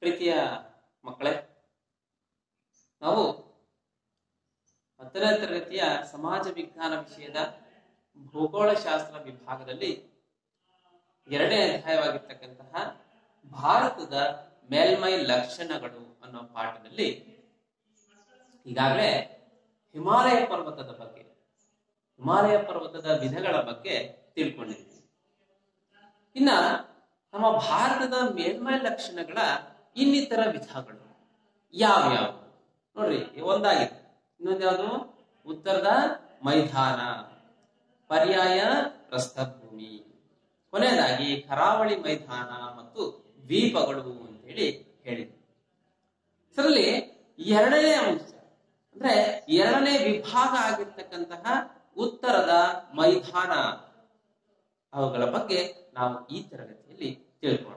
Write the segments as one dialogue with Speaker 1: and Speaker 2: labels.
Speaker 1: ಪ್ರೀತಿಯ ಮಕ್ಕಳೇ ನಾವು ಹತ್ತನೇ ತರಗತಿಯ ಸಮಾಜ ವಿಜ್ಞಾನ ವಿಷಯದ ಭೂಗೋಳಶಾಸ್ತ್ರ ವಿಭಾಗದಲ್ಲಿ ಎರಡನೇ ಅಧ್ಯಾಯವಾಗಿರ್ತಕ್ಕಂತಹ ಭಾರತದ ಮೇಲ್ಮೈ ಲಕ್ಷಣಗಳು ಅನ್ನೋ ಪಾಠದಲ್ಲಿ ಈಗಾಗಲೇ ಹಿಮಾಲಯ ಪರ್ವತದ ಬಗ್ಗೆ ಹಿಮಾಲಯ ಪರ್ವತದ ವಿಧಗಳ ಬಗ್ಗೆ ತಿಳ್ಕೊಂಡಿದ್ವಿ ಇನ್ನ ನಮ್ಮ ಭಾರತದ ಮೇಲ್ಮೈ ಲಕ್ಷಣಗಳ ಇನ್ನಿತರ ವಿಧಗಳು ಯಾವ್ಯಾವು ನೋಡ್ರಿ ಒಂದಾಗಿದೆ ಇನ್ನೊಂದು ಯಾವುದು ಉತ್ತರದ ಮೈದಾನ ಪರ್ಯಾಯ ಪ್ರಸ್ಥಭೂಮಿ ಕೊನೆಯದಾಗಿ ಕರಾವಳಿ ಮೈದಾನ ಮತ್ತು ದ್ವೀಪಗಳು ಅಂತ ಹೇಳಿ ಹೇಳಿದ್ವಿ ಇದರಲ್ಲಿ ಎರಡನೇ ಅಂಶ ಅಂದ್ರೆ ಎರಡನೇ ವಿಭಾಗ ಆಗಿರ್ತಕ್ಕಂತಹ ಉತ್ತರದ ಮೈದಾನ ಅವುಗಳ ಬಗ್ಗೆ ನಾವು ಈ ತರಗತಿಯಲ್ಲಿ ತಿಳ್ಕೊಳ್ಳೋಣ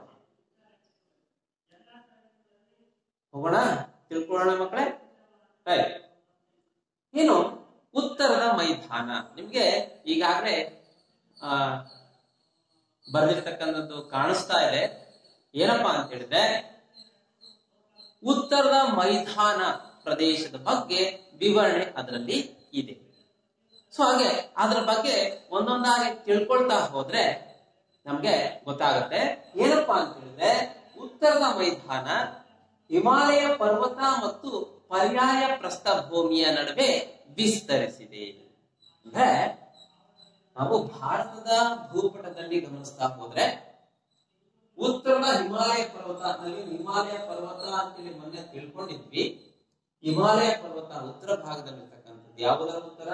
Speaker 1: ಹೋಗೋಣ ತಿಳ್ಕೊಳ್ಳೋಣ ಮಕ್ಕಳೇ ರೈಟ್ ಏನು ಉತ್ತರದ ಮೈದಾನ ನಿಮ್ಗೆ ಈಗಾಗಲೇ ಆ ಬರೆದಿರ್ತಕ್ಕಂಥದ್ದು ಕಾಣಿಸ್ತಾ ಇದೆ ಏನಪ್ಪಾ ಅಂತ ಹೇಳಿದ್ರೆ ಉತ್ತರದ ಮೈದಾನ ಪ್ರದೇಶದ ಬಗ್ಗೆ ವಿವರಣೆ ಅದರಲ್ಲಿ ಇದೆ ಸೊ ಹಾಗೆ ಅದ್ರ ಬಗ್ಗೆ ಒಂದೊಂದಾಗಿ ತಿಳ್ಕೊಳ್ತಾ ಹೋದ್ರೆ ನಮ್ಗೆ ಗೊತ್ತಾಗುತ್ತೆ ಏನಪ್ಪಾ ಅಂತ ಹೇಳಿದ್ರೆ ಉತ್ತರದ ಮೈದಾನ ಹಿಮಾಲಯ ಪರ್ವತ ಮತ್ತು ಪರ್ಯಾಯ ಪ್ರಸ್ಥಭೂಮಿಯ ನಡುವೆ ವಿಸ್ತರಿಸಿದೆ ಅಂದ್ರೆ ನಾವು ಭಾರತದ ಭೂಪಟದಲ್ಲಿ ಗಮನಿಸ್ತಾ ಹೋದ್ರೆ ಉತ್ತರದ ಹಿಮಾಲಯ ಪರ್ವತ ಅಲ್ಲಿ ಹಿಮಾಲಯ ಪರ್ವತ ಅಂತೇಳಿ ಮೊನ್ನೆ ತಿಳ್ಕೊಂಡಿದ್ವಿ ಹಿಮಾಲಯ ಪರ್ವತ ಉತ್ತರ ಭಾಗದಲ್ಲಿರ್ತಕ್ಕಂಥದ್ದು ಯಾವುದರ ಉತ್ತರ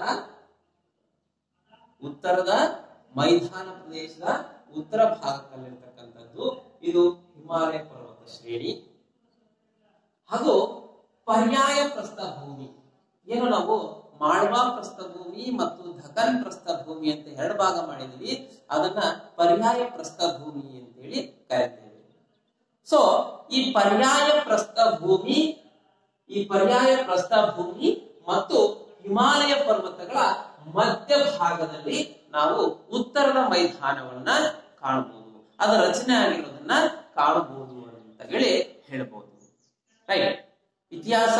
Speaker 1: ಉತ್ತರದ ಮೈದಾನ ಪ್ರದೇಶದ ಉತ್ತರ ಭಾಗದಲ್ಲಿರ್ತಕ್ಕಂಥದ್ದು ಇದು ಹಿಮಾಲಯ ಪರ್ವತ ಶ್ರೇಣಿ ಹಾಗೂ ಪರ್ಯಾಯ ಪ್ರಸ್ಥಭೂಮಿ ಏನು ನಾವು ಮಾಳ್ವಾ ಪ್ರಸ್ಥಭೂಮಿ ಮತ್ತು ಧಕನ್ ಪ್ರಸ್ಥಭೂಮಿ ಅಂತ ಎರಡು ಭಾಗ ಮಾಡಿದ್ವಿ ಅದನ್ನ ಪರ್ಯಾಯ ಪ್ರಸ್ಥಭೂಮಿ ಅಂತೇಳಿ ಕರಿತೇವೆ ಸೊ ಈ ಪರ್ಯಾಯ ಪ್ರಸ್ಥಭೂಮಿ ಈ ಪರ್ಯಾಯ ಪ್ರಸ್ಥಭೂಮಿ ಮತ್ತು ಹಿಮಾಲಯ ಪರ್ವತಗಳ ಮಧ್ಯ ಭಾಗದಲ್ಲಿ ನಾವು ಉತ್ತರದ ಮೈದಾನವನ್ನ ಕಾಣಬಹುದು ಅದರ ರಚನೆ ಆಗಿರೋದನ್ನ ಕಾಣಬಹುದು ಅಂತ ಹೇಳಿ ಹೇಳ್ಬೋದು ರೈಟ್ ಇತಿಹಾಸ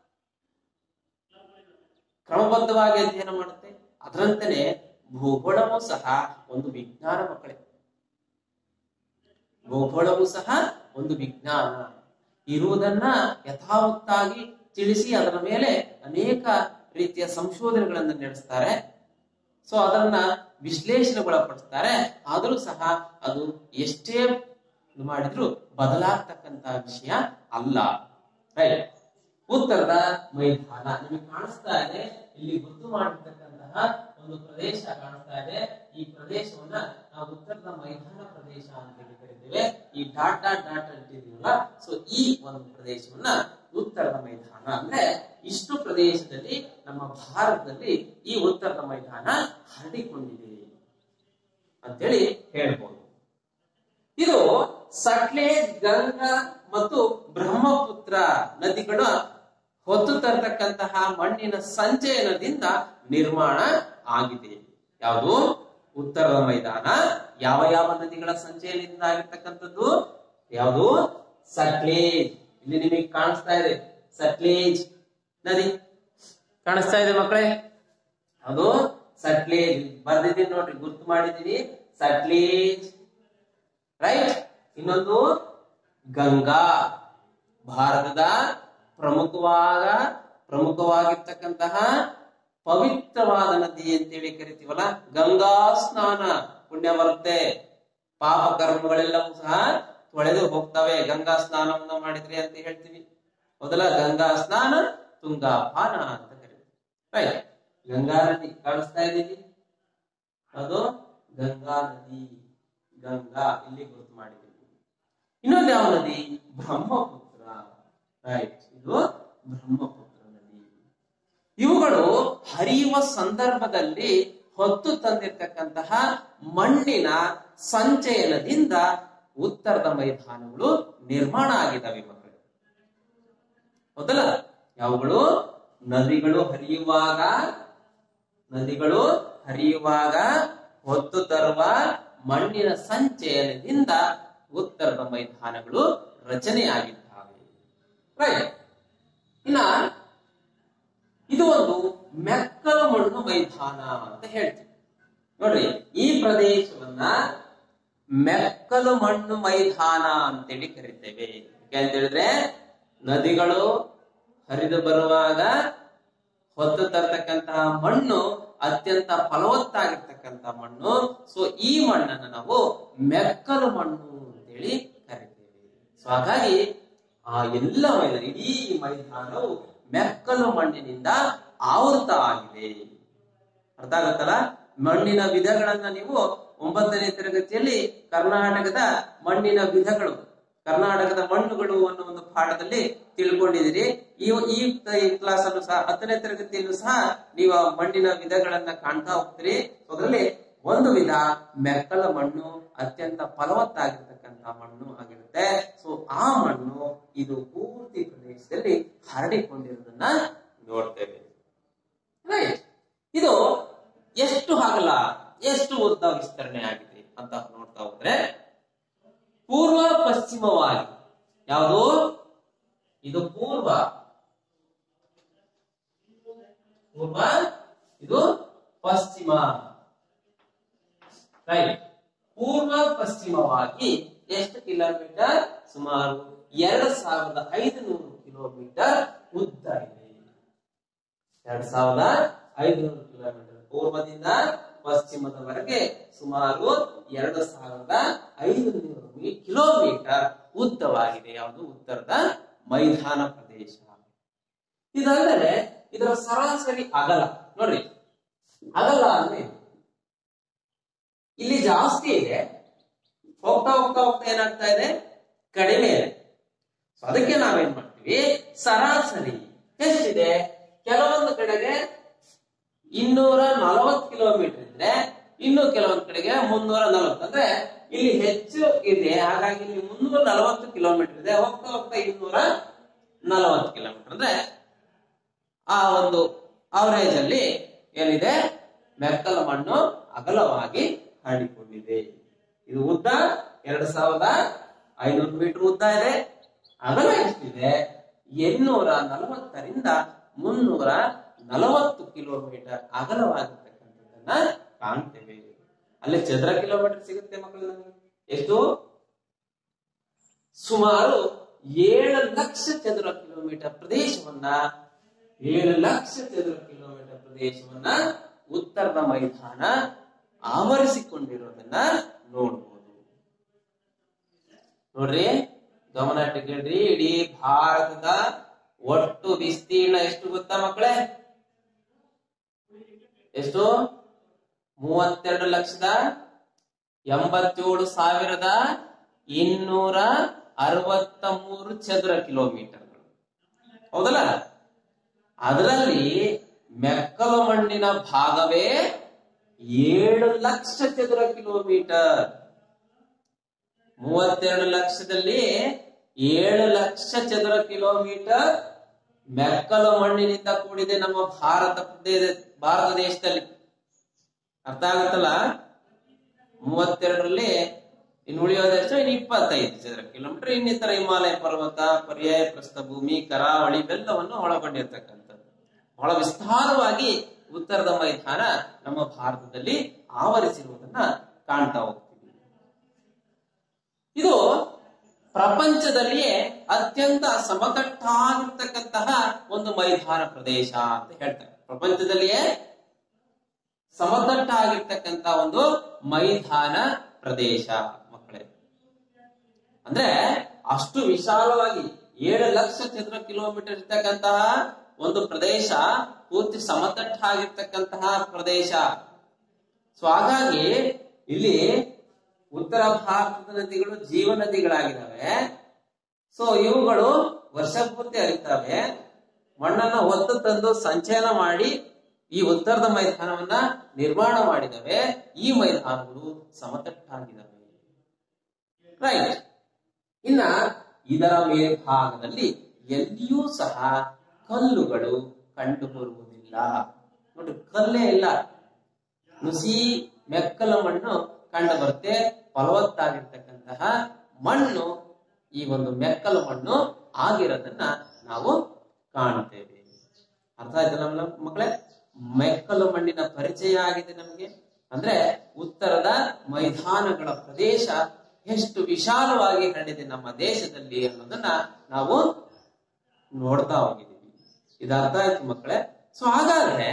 Speaker 1: ಕ್ರಮಬದ್ಧವಾಗಿ ಅಧ್ಯಯನ ಮಾಡುತ್ತೆ ಅದರಂತೆಯೇ ಭೂಗೋಳವೂ ಸಹ ಒಂದು ವಿಜ್ಞಾನ ಮಕ್ಕಳೇ ಭೂಗೋಳವೂ ಸಹ ಒಂದು ವಿಜ್ಞಾನ ಇರುವುದನ್ನ ಯಥಾವತ್ತಾಗಿ ತಿಳಿಸಿ ಅದರ ಮೇಲೆ ಅನೇಕ ರೀತಿಯ ಸಂಶೋಧನೆಗಳನ್ನು ನಡೆಸ್ತಾರೆ ಸೊ ಅದನ್ನ ವಿಶ್ಲೇಷಣೆಗೊಳಪಡಿಸ್ತಾರೆ ಆದರೂ ಸಹ ಅದು ಎಷ್ಟೇ ಇದು ಮಾಡಿದ್ರು ಬದಲಾಗ್ತಕ್ಕಂತ ವಿಷಯ ಅಲ್ಲ ರೈಟ್ ಉತ್ತರದ ಮೈದಾನ ನಿಮಗೆ ಕಾಣಿಸ್ತಾ ಇದೆ ಇಲ್ಲಿ ಗುರುತು ಮಾಡಿರ್ತಕ್ಕಂತಹ ಒಂದು ಪ್ರದೇಶ ಕಾಣಿಸ್ತಾ ಇದೆ ಈ ಪ್ರದೇಶವನ್ನ ನಾವು ಉತ್ತರದ ಮೈದಾನ ಪ್ರದೇಶ ಅಂತ ಹೇಳಿ ಕರಿತೇವೆ ಈ ಡಾಟ್ ಡಾಟ್ ಡಾಟ್ ಅಂತಿದೀವಲ್ಲ ಸೊ ಈ ಒಂದು ಪ್ರದೇಶವನ್ನ ಉತ್ತರದ ಮೈದಾನ ಅಂದ್ರೆ ಇಷ್ಟು ಪ್ರದೇಶದಲ್ಲಿ ನಮ್ಮ ಭಾರತದಲ್ಲಿ ಈ ಉತ್ತರದ ಮೈದಾನ ಹರಡಿಕೊಂಡಿದೆ ಅಂತೇಳಿ ಹೇಳ್ಬೋದು ಇದು ಸಟ್ಲೇಜ್ ಗಂಗಾ ಮತ್ತು ಬ್ರಹ್ಮಪುತ್ರ ನದಿಗಳ ಹೊತ್ತು ತರತಕ್ಕಂತಹ ಮಣ್ಣಿನ ಸಂಚಯನದಿಂದ ನಿರ್ಮಾಣ ಆಗಿದೆ ಯಾವುದು ಉತ್ತರದ ಮೈದಾನ ಯಾವ ಯಾವ ನದಿಗಳ ಸಂಚಯನದಿಂದ ಆಗಿರ್ತಕ್ಕಂಥದ್ದು ಯಾವುದು ಸಟ್ಲೇಜ್ ಇಲ್ಲಿ ನಿಮಗೆ ಕಾಣಿಸ್ತಾ ಇದೆ ಸಟ್ಲೇಜ್ ನದಿ ಕಾಣಿಸ್ತಾ ಇದೆ ಮಕ್ಕಳೇ ಅದು ಸಟ್ಲೇಜ್ ಬರ್ದಿದ್ದೀನಿ ನೋಡ್ರಿ ಗುರ್ತು ಮಾಡಿದೀನಿ ಸಟ್ಲೇಜ್ ರೈಟ್ ಇನ್ನೊಂದು ಗಂಗಾ ಭಾರತದ ಪ್ರಮುಖವಾದ ಪ್ರಮುಖವಾಗಿರ್ತಕ್ಕಂತಹ ಪವಿತ್ರವಾದ ನದಿ ಅಂತೇಳಿ ಕರಿತೀವಲ್ಲ ಗಂಗಾ ಸ್ನಾನ ಪುಣ್ಯ ಬರುತ್ತೆ ಪಾಪ ಕರ್ಮಗಳೆಲ್ಲವೂ ಸಹ ತೊಳೆದು ಹೋಗ್ತವೆ ಗಂಗಾ ಸ್ನಾನವನ್ನ ಮಾಡಿದ್ರಿ ಅಂತ ಹೇಳ್ತೀವಿ ಮೊದಲ ಗಂಗಾ ಸ್ನಾನ ತುಂಗಾ ಪಾನ ಅಂತ ಕರಿತೀವಿ ರೈಟ್ ಗಂಗಾ ನದಿ ಕಾಣಿಸ್ತಾ ಇದ್ದೀವಿ ಅದು ಗಂಗಾ ನದಿ ಗಂಗಾ ಇಲ್ಲಿ ಗುರುತು ಮಾಡಿದ್ದೀವಿ ಇನ್ನೊಂದು ಯಾವ ನದಿ ಬ್ರಹ್ಮಪುತ್ರ ರೈಟ್ ಇದು ಬ್ರಹ್ಮಪುತ್ರ ನದಿ ಇವುಗಳು ಹರಿಯುವ ಸಂದರ್ಭದಲ್ಲಿ ಹೊತ್ತು ತಂದಿರ್ತಕ್ಕಂತಹ ಮಣ್ಣಿನ ಸಂಚಯನದಿಂದ ಉತ್ತರದ ಮೈದಾನಗಳು ನಿರ್ಮಾಣ ಆಗಿದ್ದಾವೆ ಮಕ್ಕಳು ಮೊದಲ ಯಾವುಗಳು ನದಿಗಳು ಹರಿಯುವಾಗ ನದಿಗಳು ಹರಿಯುವಾಗ ಹೊತ್ತು ತರುವ ಮಣ್ಣಿನ ಸಂಚಯನದಿಂದ ಉತ್ತರದ ಮೈದಾನಗಳು ರಚನೆಯಾಗಿದ್ದಾವೆ ರೈಟ್ ಇನ್ನ ಇದು ಒಂದು ಮೆಕ್ಕಲು ಮಣ್ಣು ಮೈದಾನ ಅಂತ ಹೇಳ್ತೀವಿ ನೋಡ್ರಿ ಈ ಪ್ರದೇಶವನ್ನ ಮೆಕ್ಕಲು ಮಣ್ಣು ಮೈದಾನ ಅಂತೇಳಿ ಕರಿತೇವೆ ಯಾಕೆ ಅಂತ ಹೇಳಿದ್ರೆ ನದಿಗಳು ಹರಿದು ಬರುವಾಗ ಹೊತ್ತು ತರ್ತಕ್ಕಂತಹ ಮಣ್ಣು ಅತ್ಯಂತ ಫಲವತ್ತಾಗಿರ್ತಕ್ಕಂತಹ ಮಣ್ಣು ಸೊ ಈ ಮಣ್ಣನ್ನು ನಾವು ಮೆಕ್ಕಲು ಮಣ್ಣು ಅಂತೇಳಿ ಕರಿತೇವೆ ಸೊ ಹಾಗಾಗಿ ಆ ಎಲ್ಲ ಮೈದಾನ ಇಡೀ ಈ ಮೈದಾನವು ಮೆಕ್ಕಲು ಮಣ್ಣಿನಿಂದ ಆವೃತ ಆಗಿದೆ ಅರ್ಥ ಆಗುತ್ತಲ್ಲ ಮಣ್ಣಿನ ವಿಧಗಳನ್ನ ನೀವು ಒಂಬತ್ತನೇ ತರಗತಿಯಲ್ಲಿ ಕರ್ನಾಟಕದ ಮಣ್ಣಿನ ವಿಧಗಳು ಕರ್ನಾಟಕದ ಮಣ್ಣುಗಳು ಅನ್ನೋ ಒಂದು ಪಾಠದಲ್ಲಿ ತಿಳ್ಕೊಂಡಿದ್ದೀರಿ ಈ ಈ ಕ್ಲಾಸ್ ಅನ್ನು ಸಹ ಹತ್ತನೇ ತರಗತಿಯಲ್ಲೂ ಸಹ ನೀವು ಆ ಮಣ್ಣಿನ ವಿಧಗಳನ್ನ ಕಾಣ್ತಾ ಹೋಗ್ತೀರಿ ಅದರಲ್ಲಿ ಒಂದು ವಿಧ ಮೆಕ್ಕಲ ಮಣ್ಣು ಅತ್ಯಂತ ಫಲವತ್ತಾಗಿರ್ತಕ್ಕಂಥ ಮಣ್ಣು ಆಗಿರುತ್ತೆ ಸೊ ಆ ಮಣ್ಣು ಇದು ಪೂರ್ತಿ ಪ್ರದೇಶದಲ್ಲಿ ಹರಡಿಕೊಂಡಿರೋದನ್ನ ನೋಡ್ತೇವೆ ರೈಟ್ ಇದು ಎಷ್ಟು ಅಗಲ ಎಷ್ಟು ಉದ್ದ ವಿಸ್ತರಣೆ ಆಗಿದೆ ಅಂತ ನೋಡ್ತಾ ಹೋದ್ರೆ ಪೂರ್ವ ಪಶ್ಚಿಮವಾಗಿ ಯಾವುದು ಇದು ಪೂರ್ವ ಪೂರ್ವ ಇದು ಪಶ್ಚಿಮ ರೈಟ್ ಪೂರ್ವ ಪಶ್ಚಿಮವಾಗಿ ಎಷ್ಟು ಕಿಲೋಮೀಟರ್ ಸುಮಾರು ಎರಡು ಸಾವಿರದ ಐದುನೂರು ಕಿಲೋಮೀಟರ್ ಉದ್ದ ಇದೆ ಎರಡ್ ಸಾವಿರದ ಐದುನೂರು ಕಿಲೋಮೀಟರ್ ಪೂರ್ವದಿಂದ ಪಶ್ಚಿಮದವರೆಗೆ ಸುಮಾರು ಎರಡು ಸಾವಿರದ ಐದುನೂರು ಮೀ- ಕಿಲೋಮೀಟರ್ ಉದ್ದವಾಗಿದೆ ಯಾವುದು ಉತ್ತರದ ಮೈದಾನ ಪ್ರದೇಶ ಇದಲ್ಲದೆ ಇದರ ಸರಾಸರಿ ಅಗಲ ನೋಡ್ರಿ ಅಗಲ ಅಂದ್ರೆ ಏನು? ಇಲ್ಲಿ ಜಾಸ್ತಿ ಇದೆ ಹೋಗ್ತಾ ಹೋಗ್ತಾ ಹೋಗ್ತಾ ಏನಾಗ್ತಾ ಇದೆ ಕಡಿಮೆ ಇದೆ ಸೊ ಅದಕ್ಕೆ ನಾವೇನ್ ಮಾಡ್ತೀವಿ ಸರಾಸರಿ ಎಷ್ಟಿದೆ ಕೆಲವೊಂದು ಕಡೆಗೆ ಇನ್ನೂರ ನಲವತ್ತು ಕಿಲೋಮೀಟರ್ ಇದ್ರೆ ಇನ್ನು ಕೆಲವೊಂದು ಕಡೆಗೆ ಮುನ್ನೂರ ನಲವತ್ತು ಅಂದ್ರೆ ಇಲ್ಲಿ ಹೆಚ್ಚು ಇದೆ ಹಾಗಾಗಿ ಇಲ್ಲಿ ಮುನ್ನೂರ ನಲವತ್ತು ಕಿಲೋಮೀಟರ್ ಇದೆ ಹೋಗ್ತಾ ಹೋಗ್ತಾ ಇನ್ನೂರ ನಲವತ್ತು ಕಿಲೋಮೀಟರ್ ಅಂದ್ರೆ ಆ ಒಂದು ಅವರೇಜ್ ಅಲ್ಲಿ ಏನಿದೆ ಮೆಕ್ಕಲ ಮಣ್ಣು ಅಗಲವಾಗಿ ಹರಡಿಕೊಂಡಿದೆ ಇದು ಉದ್ದ ಎರಡ್ ಸಾವಿರದ ಐನೂರು ಮೀಟರ್ ಉದ್ದ ಇದೆ ಅಗಲ ಎಷ್ಟಿದೆ ಎನ್ನೂರ ನಲವತ್ತರಿಂದ ಮುನ್ನೂರ ನಲವತ್ತು ಕಿಲೋಮೀಟರ್ ಅಗಲವಾಗಿರ್ತಕ್ಕಂಥದ್ದನ್ನ ಕಾಣ್ತೇವೆ ಅಲ್ಲಿ ಚದರ ಕಿಲೋಮೀಟರ್ ಸಿಗುತ್ತೆ ಮಕ್ಕಳು ನಮಗೆ ಎಷ್ಟು ಸುಮಾರು ಏಳು ಲಕ್ಷ ಚದುರ ಕಿಲೋಮೀಟರ್ ಪ್ರದೇಶವನ್ನ ಏಳು ಲಕ್ಷ ಚದುರ ಕಿಲೋಮೀಟರ್ ಪ್ರದೇಶವನ್ನ ಉತ್ತರದ ಮೈದಾನ ಆವರಿಸಿಕೊಂಡಿರೋದನ್ನ ನೋಡ್ಬೋದು ನೋಡ್ರಿ ಗಮನ ಇಟ್ಕೊಳ್ರಿ ಇಡೀ ಭಾರತದ ಒಟ್ಟು ವಿಸ್ತೀರ್ಣ ಎಷ್ಟು ಗೊತ್ತಾ ಮಕ್ಕಳೇ ಎಷ್ಟು ಮೂವತ್ತೆರಡು ಲಕ್ಷದ ಎಂಬತ್ತೇಳು ಸಾವಿರದ ಇನ್ನೂರ ಅರವತ್ತ ಮೂರು ಚದುರ ಕಿಲೋಮೀಟರ್ಗಳು ಹೌದಲ್ಲ ಅದರಲ್ಲಿ ಮೆಕ್ಕಲು ಮಣ್ಣಿನ ಭಾಗವೇ ಏಳು ಲಕ್ಷ ಚದುರ ಕಿಲೋಮೀಟರ್ ಮೂವತ್ತೆರಡು ಲಕ್ಷದಲ್ಲಿ ಏಳು ಲಕ್ಷ ಚದುರ ಕಿಲೋಮೀಟರ್ ಮೆಕ್ಕಲು ಮಣ್ಣಿನಿಂದ ಕೂಡಿದೆ ನಮ್ಮ ಭಾರತ ಪ್ರದೇಶ ಭಾರತ ದೇಶದಲ್ಲಿ ಅರ್ಥ ಆಗುತ್ತಲ್ಲ ಮೂವತ್ತೆರಡರಲ್ಲಿ ಇನ್ನು ಉಳಿಯೋದೆಷ್ಟು ಇನ್ನು ಇಪ್ಪತ್ತೈದು ಚದರ ಕಿಲೋಮೀಟರ್ ಇನ್ನಿತರ ಹಿಮಾಲಯ ಪರ್ವತ ಪರ್ಯಾಯ ಪ್ರಸ್ಥಭೂಮಿ ಕರಾವಳಿ ಇವೆಲ್ಲವನ್ನು ಒಳಗೊಂಡಿರ್ತಕ್ಕಂಥದ್ದು ಬಹಳ ವಿಸ್ತಾರವಾಗಿ ಉತ್ತರದ ಮೈದಾನ ನಮ್ಮ ಭಾರತದಲ್ಲಿ ಆವರಿಸಿರುವುದನ್ನ ಕಾಣ್ತಾ ಹೋಗ್ತೀವಿ ಇದು ಪ್ರಪಂಚದಲ್ಲಿಯೇ ಅತ್ಯಂತ ಸಮತಟ್ಟಾಗಿರ್ತಕ್ಕಂತಹ ಒಂದು ಮೈದಾನ ಪ್ರದೇಶ ಅಂತ ಹೇಳ್ತಾರೆ ಪ್ರಪಂಚದಲ್ಲಿಯೇ ಸಮತಟ್ಟಾಗಿರ್ತಕ್ಕಂತ ಒಂದು ಮೈದಾನ ಪ್ರದೇಶ ಮಕ್ಕಳೇ ಅಂದ್ರೆ ಅಷ್ಟು ವಿಶಾಲವಾಗಿ ಏಳು ಲಕ್ಷ ಚದುರ ಕಿಲೋಮೀಟರ್ ಇರ್ತಕ್ಕಂತಹ ಒಂದು ಪ್ರದೇಶ ಪೂರ್ತಿ ಸಮತಟ್ಟಾಗಿರ್ತಕ್ಕಂತಹ ಪ್ರದೇಶ ಸೊ ಹಾಗಾಗಿ ಇಲ್ಲಿ ಉತ್ತರ ಭಾರತದ ನದಿಗಳು ಜೀವ ನದಿಗಳಾಗಿದ್ದಾವೆ ಸೊ ಇವುಗಳು ವರ್ಷ ಪೂರ್ತಿ ಹರಿತವೆ ಮಣ್ಣನ್ನ ಹೊತ್ತು ತಂದು ಸಂಚಯನ ಮಾಡಿ ಈ ಉತ್ತರದ ಮೈದಾನವನ್ನ ನಿರ್ಮಾಣ ಮಾಡಿದವೆ ಈ ಮೈದಾನಗಳು ಸಮತಟ್ಟಾಗಿದ್ದಾವೆ ರೈಟ್ ಇನ್ನ ಇದರ ಮೇಲ್ಭಾಗದಲ್ಲಿ ಎಲ್ಲಿಯೂ ಸಹ ಕಲ್ಲುಗಳು ಕಂಡು ಬರುವುದಿಲ್ಲ ನೋಡಿ ಕಲ್ಲೇ ಇಲ್ಲ ನುಸಿ ಮೆಕ್ಕಲ ಮಣ್ಣು ಕಂಡು ಬರುತ್ತೆ ಫಲವತ್ತಾಗಿರ್ತಕ್ಕಂತಹ ಮಣ್ಣು ಈ ಒಂದು ಮೆಕ್ಕಲು ಮಣ್ಣು ಆಗಿರೋದನ್ನ ನಾವು ಕಾಣುತ್ತೇವೆ ಅರ್ಥ ಆಯ್ತಲ್ಲ ನಮ್ಮ ಮಕ್ಕಳೇ ಮೆಕ್ಕಲು ಮಣ್ಣಿನ ಪರಿಚಯ ಆಗಿದೆ ನಮಗೆ ಅಂದ್ರೆ ಉತ್ತರದ ಮೈದಾನಗಳ ಪ್ರದೇಶ ಎಷ್ಟು ವಿಶಾಲವಾಗಿ ಹರಡಿದೆ ನಮ್ಮ ದೇಶದಲ್ಲಿ ಅನ್ನೋದನ್ನ ನಾವು ನೋಡ್ತಾ ಹೋಗಿದ್ದೀವಿ ಇದು ಅರ್ಥ ಆಯ್ತು ಮಕ್ಕಳೇ ಸೊ ಹಾಗಾದ್ರೆ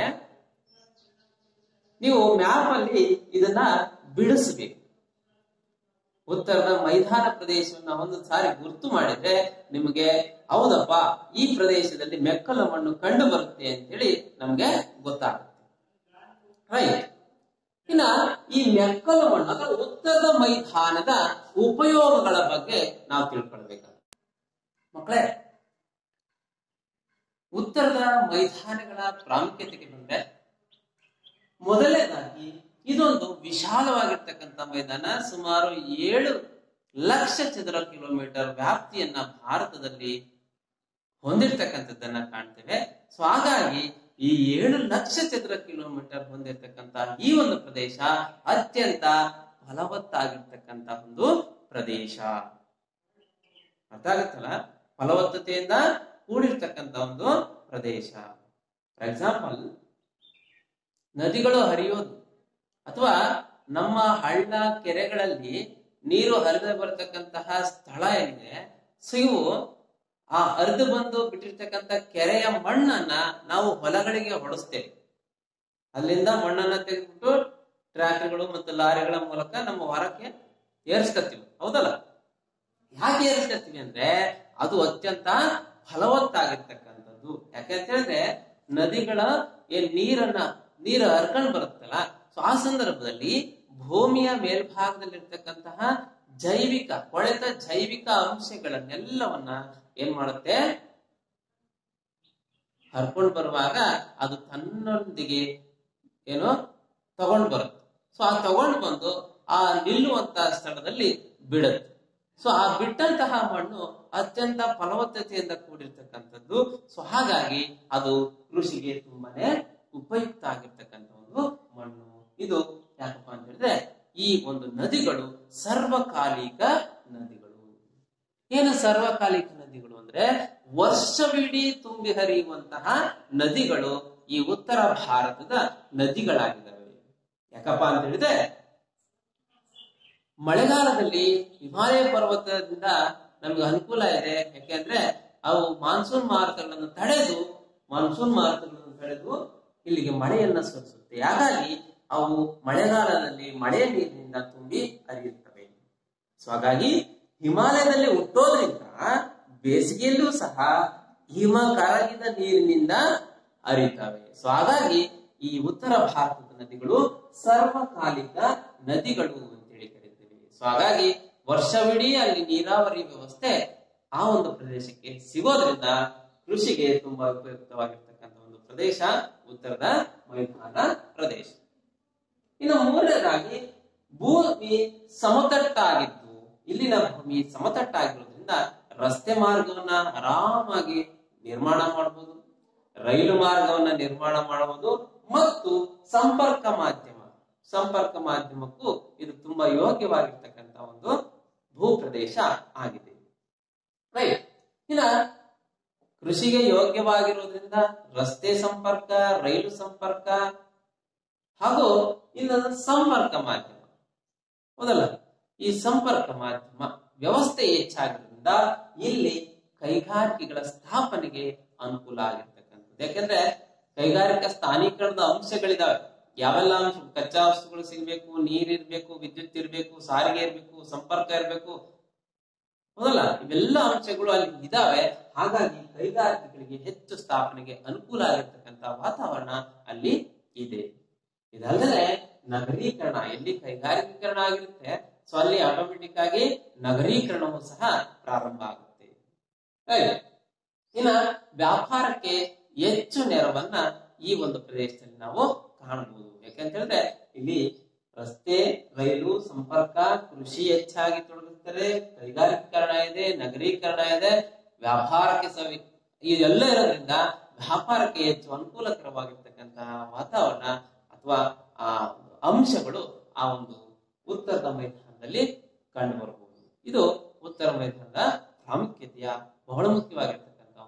Speaker 1: ನೀವು ಮ್ಯಾಪ್ ಅಲ್ಲಿ ಇದನ್ನ ಬಿಡಿಸಬೇಕು ಉತ್ತರದ ಮೈದಾನ ಪ್ರದೇಶವನ್ನ ಒಂದು ಸಾರಿ ಗುರ್ತು ಮಾಡಿದ್ರೆ ನಿಮಗೆ ಹೌದಪ್ಪ ಈ ಪ್ರದೇಶದಲ್ಲಿ ಮೆಕ್ಕಲು ಮಣ್ಣು ಕಂಡು ಬರುತ್ತೆ ಅಂತ ಹೇಳಿ ನಮ್ಗೆ ಗೊತ್ತಾಗುತ್ತೆ ರೈಟ್ ಇನ್ನ ಈ ಮೆಕ್ಕಲು ಮಣ್ಣು ಅಥವಾ ಉತ್ತರದ ಮೈದಾನದ ಉಪಯೋಗಗಳ ಬಗ್ಗೆ ನಾವು ತಿಳ್ಕೊಳ್ಬೇಕಾಗುತ್ತೆ ಮಕ್ಕಳೇ ಉತ್ತರದ ಮೈದಾನಗಳ ಪ್ರಾಮುಖ್ಯತೆಗೆ ಬಂದ್ರೆ ಮೊದಲನೇದಾಗಿ ಇದೊಂದು ವಿಶಾಲವಾಗಿರ್ತಕ್ಕಂಥ ಮೈದಾನ ಸುಮಾರು ಏಳು ಲಕ್ಷ ಚದರ ಕಿಲೋಮೀಟರ್ ವ್ಯಾಪ್ತಿಯನ್ನ ಭಾರತದಲ್ಲಿ ಹೊಂದಿರತಕ್ಕಂಥದ್ದನ್ನ ಕಾಣ್ತೇವೆ ಸೊ ಹಾಗಾಗಿ ಈ ಏಳು ಲಕ್ಷ ಚದರ ಕಿಲೋಮೀಟರ್ ಹೊಂದಿರತಕ್ಕಂತ ಈ ಒಂದು ಪ್ರದೇಶ ಅತ್ಯಂತ ಫಲವತ್ತಾಗಿರ್ತಕ್ಕಂತ ಒಂದು ಪ್ರದೇಶ ಅರ್ಥ ಆಗುತ್ತಲ್ಲ ಫಲವತ್ತತೆಯಿಂದ ಕೂಡಿರ್ತಕ್ಕಂತ ಒಂದು ಪ್ರದೇಶ ಫಾರ್ ಎಕ್ಸಾಂಪಲ್ ನದಿಗಳು ಹರಿಯೋದು ಅಥವಾ ನಮ್ಮ ಹಳ್ಳ ಕೆರೆಗಳಲ್ಲಿ ನೀರು ಹರಿದು ಬರತಕ್ಕಂತಹ ಸ್ಥಳ ಏನಿದೆ ಸೊ ಇವು ಆ ಹರಿದು ಬಂದು ಬಿಟ್ಟಿರ್ತಕ್ಕಂಥ ಕೆರೆಯ ಮಣ್ಣನ್ನ ನಾವು ಹೊಲಗಳಿಗೆ ಹೊಡೆಸ್ತೇವೆ ಅಲ್ಲಿಂದ ಮಣ್ಣನ್ನ ತೆಗೆದ್ಬಿಟ್ಟು ಟ್ರ್ಯಾಕ್ಟರ್ಗಳು ಮತ್ತು ಲಾರಿಗಳ ಮೂಲಕ ನಮ್ಮ ಹೊರಕ್ಕೆ ಏರ್ಸ್ಕತ್ತೀವಿ ಹೌದಲ್ಲ ಯಾಕೆ ಏರಿಸ್ಕೊಳ್ತೀವಿ ಅಂದ್ರೆ ಅದು ಅತ್ಯಂತ ಫಲವತ್ತಾಗಿರ್ತಕ್ಕಂಥದ್ದು ಯಾಕಂತ ಹೇಳಿದ್ರೆ ನದಿಗಳ ಏನ್ ನೀರನ್ನ ನೀರು ಹರ್ಕೊಂಡ್ ಬರುತ್ತಲ್ಲ ಸೊ ಆ ಸಂದರ್ಭದಲ್ಲಿ ಭೂಮಿಯ ಮೇಲ್ಭಾಗದಲ್ಲಿರ್ತಕ್ಕಂತಹ ಜೈವಿಕ ಕೊಳೆತ ಜೈವಿಕ ಅಂಶಗಳನ್ನೆಲ್ಲವನ್ನ ಏನ್ ಮಾಡುತ್ತೆ ಹರ್ಕೊಂಡ್ ಬರುವಾಗ ಅದು ತನ್ನೊಂದಿಗೆ ಏನು ತಗೊಂಡ್ ಬರುತ್ತೆ ಸೊ ಆ ತಗೊಂಡ್ ಬಂದು ಆ ನಿಲ್ಲುವಂತ ಸ್ಥಳದಲ್ಲಿ ಬಿಡುತ್ತೆ ಸೊ ಆ ಬಿಟ್ಟಂತಹ ಮಣ್ಣು ಅತ್ಯಂತ ಫಲವತ್ತತೆಯಿಂದ ಕೂಡಿರ್ತಕ್ಕಂಥದ್ದು ಸೊ ಹಾಗಾಗಿ ಅದು ಕೃಷಿಗೆ ತುಂಬಾನೇ ಉಪಯುಕ್ತ ಆಗಿರ್ತಕ್ಕಂಥ ಒಂದು ಮಣ್ಣು ಇದು ಯಾಕಪ್ಪ ಅಂತ ಹೇಳಿದ್ರೆ ಈ ಒಂದು ನದಿಗಳು ಸರ್ವಕಾಲಿಕ ನದಿಗಳು ಏನು ಸರ್ವಕಾಲಿಕ ನದಿಗಳು ಅಂದ್ರೆ ವರ್ಷವಿಡೀ ತುಂಬಿ ಹರಿಯುವಂತಹ ನದಿಗಳು ಈ ಉತ್ತರ ಭಾರತದ ನದಿಗಳಾಗಿದ್ದಾವೆ ಯಾಕಪ್ಪ ಅಂತ ಹೇಳಿದ್ರೆ ಮಳೆಗಾಲದಲ್ಲಿ ಹಿಮಾಲಯ ಪರ್ವತದಿಂದ ನಮ್ಗೆ ಅನುಕೂಲ ಇದೆ ಯಾಕೆಂದ್ರೆ ಅವು ಮಾನ್ಸೂನ್ ಮಾರುತಗಳನ್ನು ತಡೆದು ಮಾನ್ಸೂನ್ ಮಾರುತಗಳನ್ನು ತಡೆದು ಇಲ್ಲಿಗೆ ಮಳೆಯನ್ನ ಸುರಿಸುತ್ತೆ ಹಾಗಾಗಿ ಅವು ಮಳೆಗಾಲದಲ್ಲಿ ಮಳೆಯ ನೀರಿನಿಂದ ತುಂಬಿ ಹರಿಯುತ್ತವೆ ಸೊ ಹಾಗಾಗಿ ಹಿಮಾಲಯದಲ್ಲಿ ಹುಟ್ಟೋದ್ರಿಂದ ಬೇಸಿಗೆಯಲ್ಲೂ ಸಹ ಹಿಮ ಕರಗಿದ ನೀರಿನಿಂದ ಹರಿಯುತ್ತವೆ ಸೊ ಹಾಗಾಗಿ ಈ ಉತ್ತರ ಭಾರತದ ನದಿಗಳು ಸರ್ವಕಾಲಿಕ ನದಿಗಳು ಅಂತೇಳಿ ಕರೀತೀವಿ ಸೊ ಹಾಗಾಗಿ ವರ್ಷವಿಡೀ ಅಲ್ಲಿ ನೀರಾವರಿ ವ್ಯವಸ್ಥೆ ಆ ಒಂದು ಪ್ರದೇಶಕ್ಕೆ ಸಿಗೋದ್ರಿಂದ ಕೃಷಿಗೆ ತುಂಬಾ ಉಪಯುಕ್ತವಾಗಿರ್ತಕ್ಕಂಥ ಒಂದು ಪ್ರದೇಶ ಉತ್ತರದ ಮೈದಾನ ಪ್ರದೇಶ ಇನ್ನು ಮೂರನೇದಾಗಿ ಭೂಮಿ ಸಮತಟ್ಟಾಗಿದ್ದು ಇಲ್ಲಿನ ಭೂಮಿ ಸಮತಟ್ಟಾಗಿರೋದ್ರಿಂದ ರಸ್ತೆ ಮಾರ್ಗವನ್ನ ಆರಾಮಾಗಿ ನಿರ್ಮಾಣ ಮಾಡಬಹುದು ರೈಲು ಮಾರ್ಗವನ್ನ ನಿರ್ಮಾಣ ಮಾಡಬಹುದು ಮತ್ತು ಸಂಪರ್ಕ ಮಾಧ್ಯಮ ಸಂಪರ್ಕ ಮಾಧ್ಯಮಕ್ಕೂ ಇದು ತುಂಬಾ ಯೋಗ್ಯವಾಗಿರ್ತಕ್ಕಂಥ ಒಂದು ಭೂ ಪ್ರದೇಶ ಆಗಿದೆ ರೈಟ್ ಇನ್ನ ಕೃಷಿಗೆ ಯೋಗ್ಯವಾಗಿರೋದ್ರಿಂದ ರಸ್ತೆ ಸಂಪರ್ಕ ರೈಲು ಸಂಪರ್ಕ ಹಾಗೂ ಇನ್ನೊಂದು ಸಂಪರ್ಕ ಮಾಧ್ಯಮ ಹೌದಲ್ಲ ಈ ಸಂಪರ್ಕ ಮಾಧ್ಯಮ ವ್ಯವಸ್ಥೆ ಹೆಚ್ಚಾಗಿರೋದ್ರಿಂದ ಇಲ್ಲಿ ಕೈಗಾರಿಕೆಗಳ ಸ್ಥಾಪನೆಗೆ ಅನುಕೂಲ ಆಗಿರ್ತಕ್ಕಂಥದ್ದು ಯಾಕಂದ್ರೆ ಕೈಗಾರಿಕಾ ಸ್ಥಾನೀಕರಣದ ಅಂಶಗಳಿದಾವೆ ಯಾವೆಲ್ಲ ಅಂಶ ಕಚ್ಚಾ ವಸ್ತುಗಳು ಸಿಗ್ಬೇಕು ನೀರಿರ್ಬೇಕು ವಿದ್ಯುತ್ ಇರ್ಬೇಕು ಸಾರಿಗೆ ಇರ್ಬೇಕು ಸಂಪರ್ಕ ಇರ್ಬೇಕು ಹೌದಲ್ಲ ಇವೆಲ್ಲ ಅಂಶಗಳು ಅಲ್ಲಿ ಇದಾವೆ ಹಾಗಾಗಿ ಕೈಗಾರಿಕೆಗಳಿಗೆ ಹೆಚ್ಚು ಸ್ಥಾಪನೆಗೆ ಅನುಕೂಲ ಆಗಿರ್ತಕ್ಕಂಥ ವಾತಾವರಣ ಅಲ್ಲಿ ಇದೆ ಇದಲ್ಲದೆ ನಗರೀಕರಣ ಎಲ್ಲಿ ಕೈಗಾರಿಕೀಕರಣ ಆಗಿರುತ್ತೆ ಸೊ ಅಲ್ಲಿ ಆಟೋಮೆಟಿಕ್ ಆಗಿ ನಗರೀಕರಣವು ಸಹ ಪ್ರಾರಂಭ ಆಗುತ್ತೆ Right? ಇನ್ನ ವ್ಯಾಪಾರಕ್ಕೆ ಹೆಚ್ಚು ನೆರವನ್ನ ಈ ಒಂದು ಪ್ರದೇಶದಲ್ಲಿ ನಾವು ಕಾಣಬಹುದು ಯಾಕಂತ ಹೇಳಿದ್ರೆ ಇಲ್ಲಿ ರಸ್ತೆ ರೈಲು ಸಂಪರ್ಕ ಕೃಷಿ ಹೆಚ್ಚಾಗಿ ತೊಡಗುತ್ತಾರೆ ಕೈಗಾರಿಕೀಕರಣ ಇದೆ ನಗರೀಕರಣ ಇದೆ ವ್ಯಾಪಾರಕ್ಕೆ ಸವಿ ಇದೆಲ್ಲ ಇರೋದ್ರಿಂದ ವ್ಯಾಪಾರಕ್ಕೆ ಹೆಚ್ಚು ಅನುಕೂಲಕರವಾಗಿರ್ತಕ್ಕಂತಹ ವಾತಾವರಣ ಅಥವಾ ಆ ಅಂಶಗಳು ಆ ಒಂದು ಉತ್ತರದ ಮೈದಾನದಲ್ಲಿ ಕಂಡು ಬರಬಹುದು ಇದು ಉತ್ತರ ಮೈದಾನದ ಪ್ರಾಮುಖ್ಯತೆಯ ಬಹಳ ಮುಖ್ಯವಾಗಿರ್ತಕ್ಕಂಥ ಒಂದು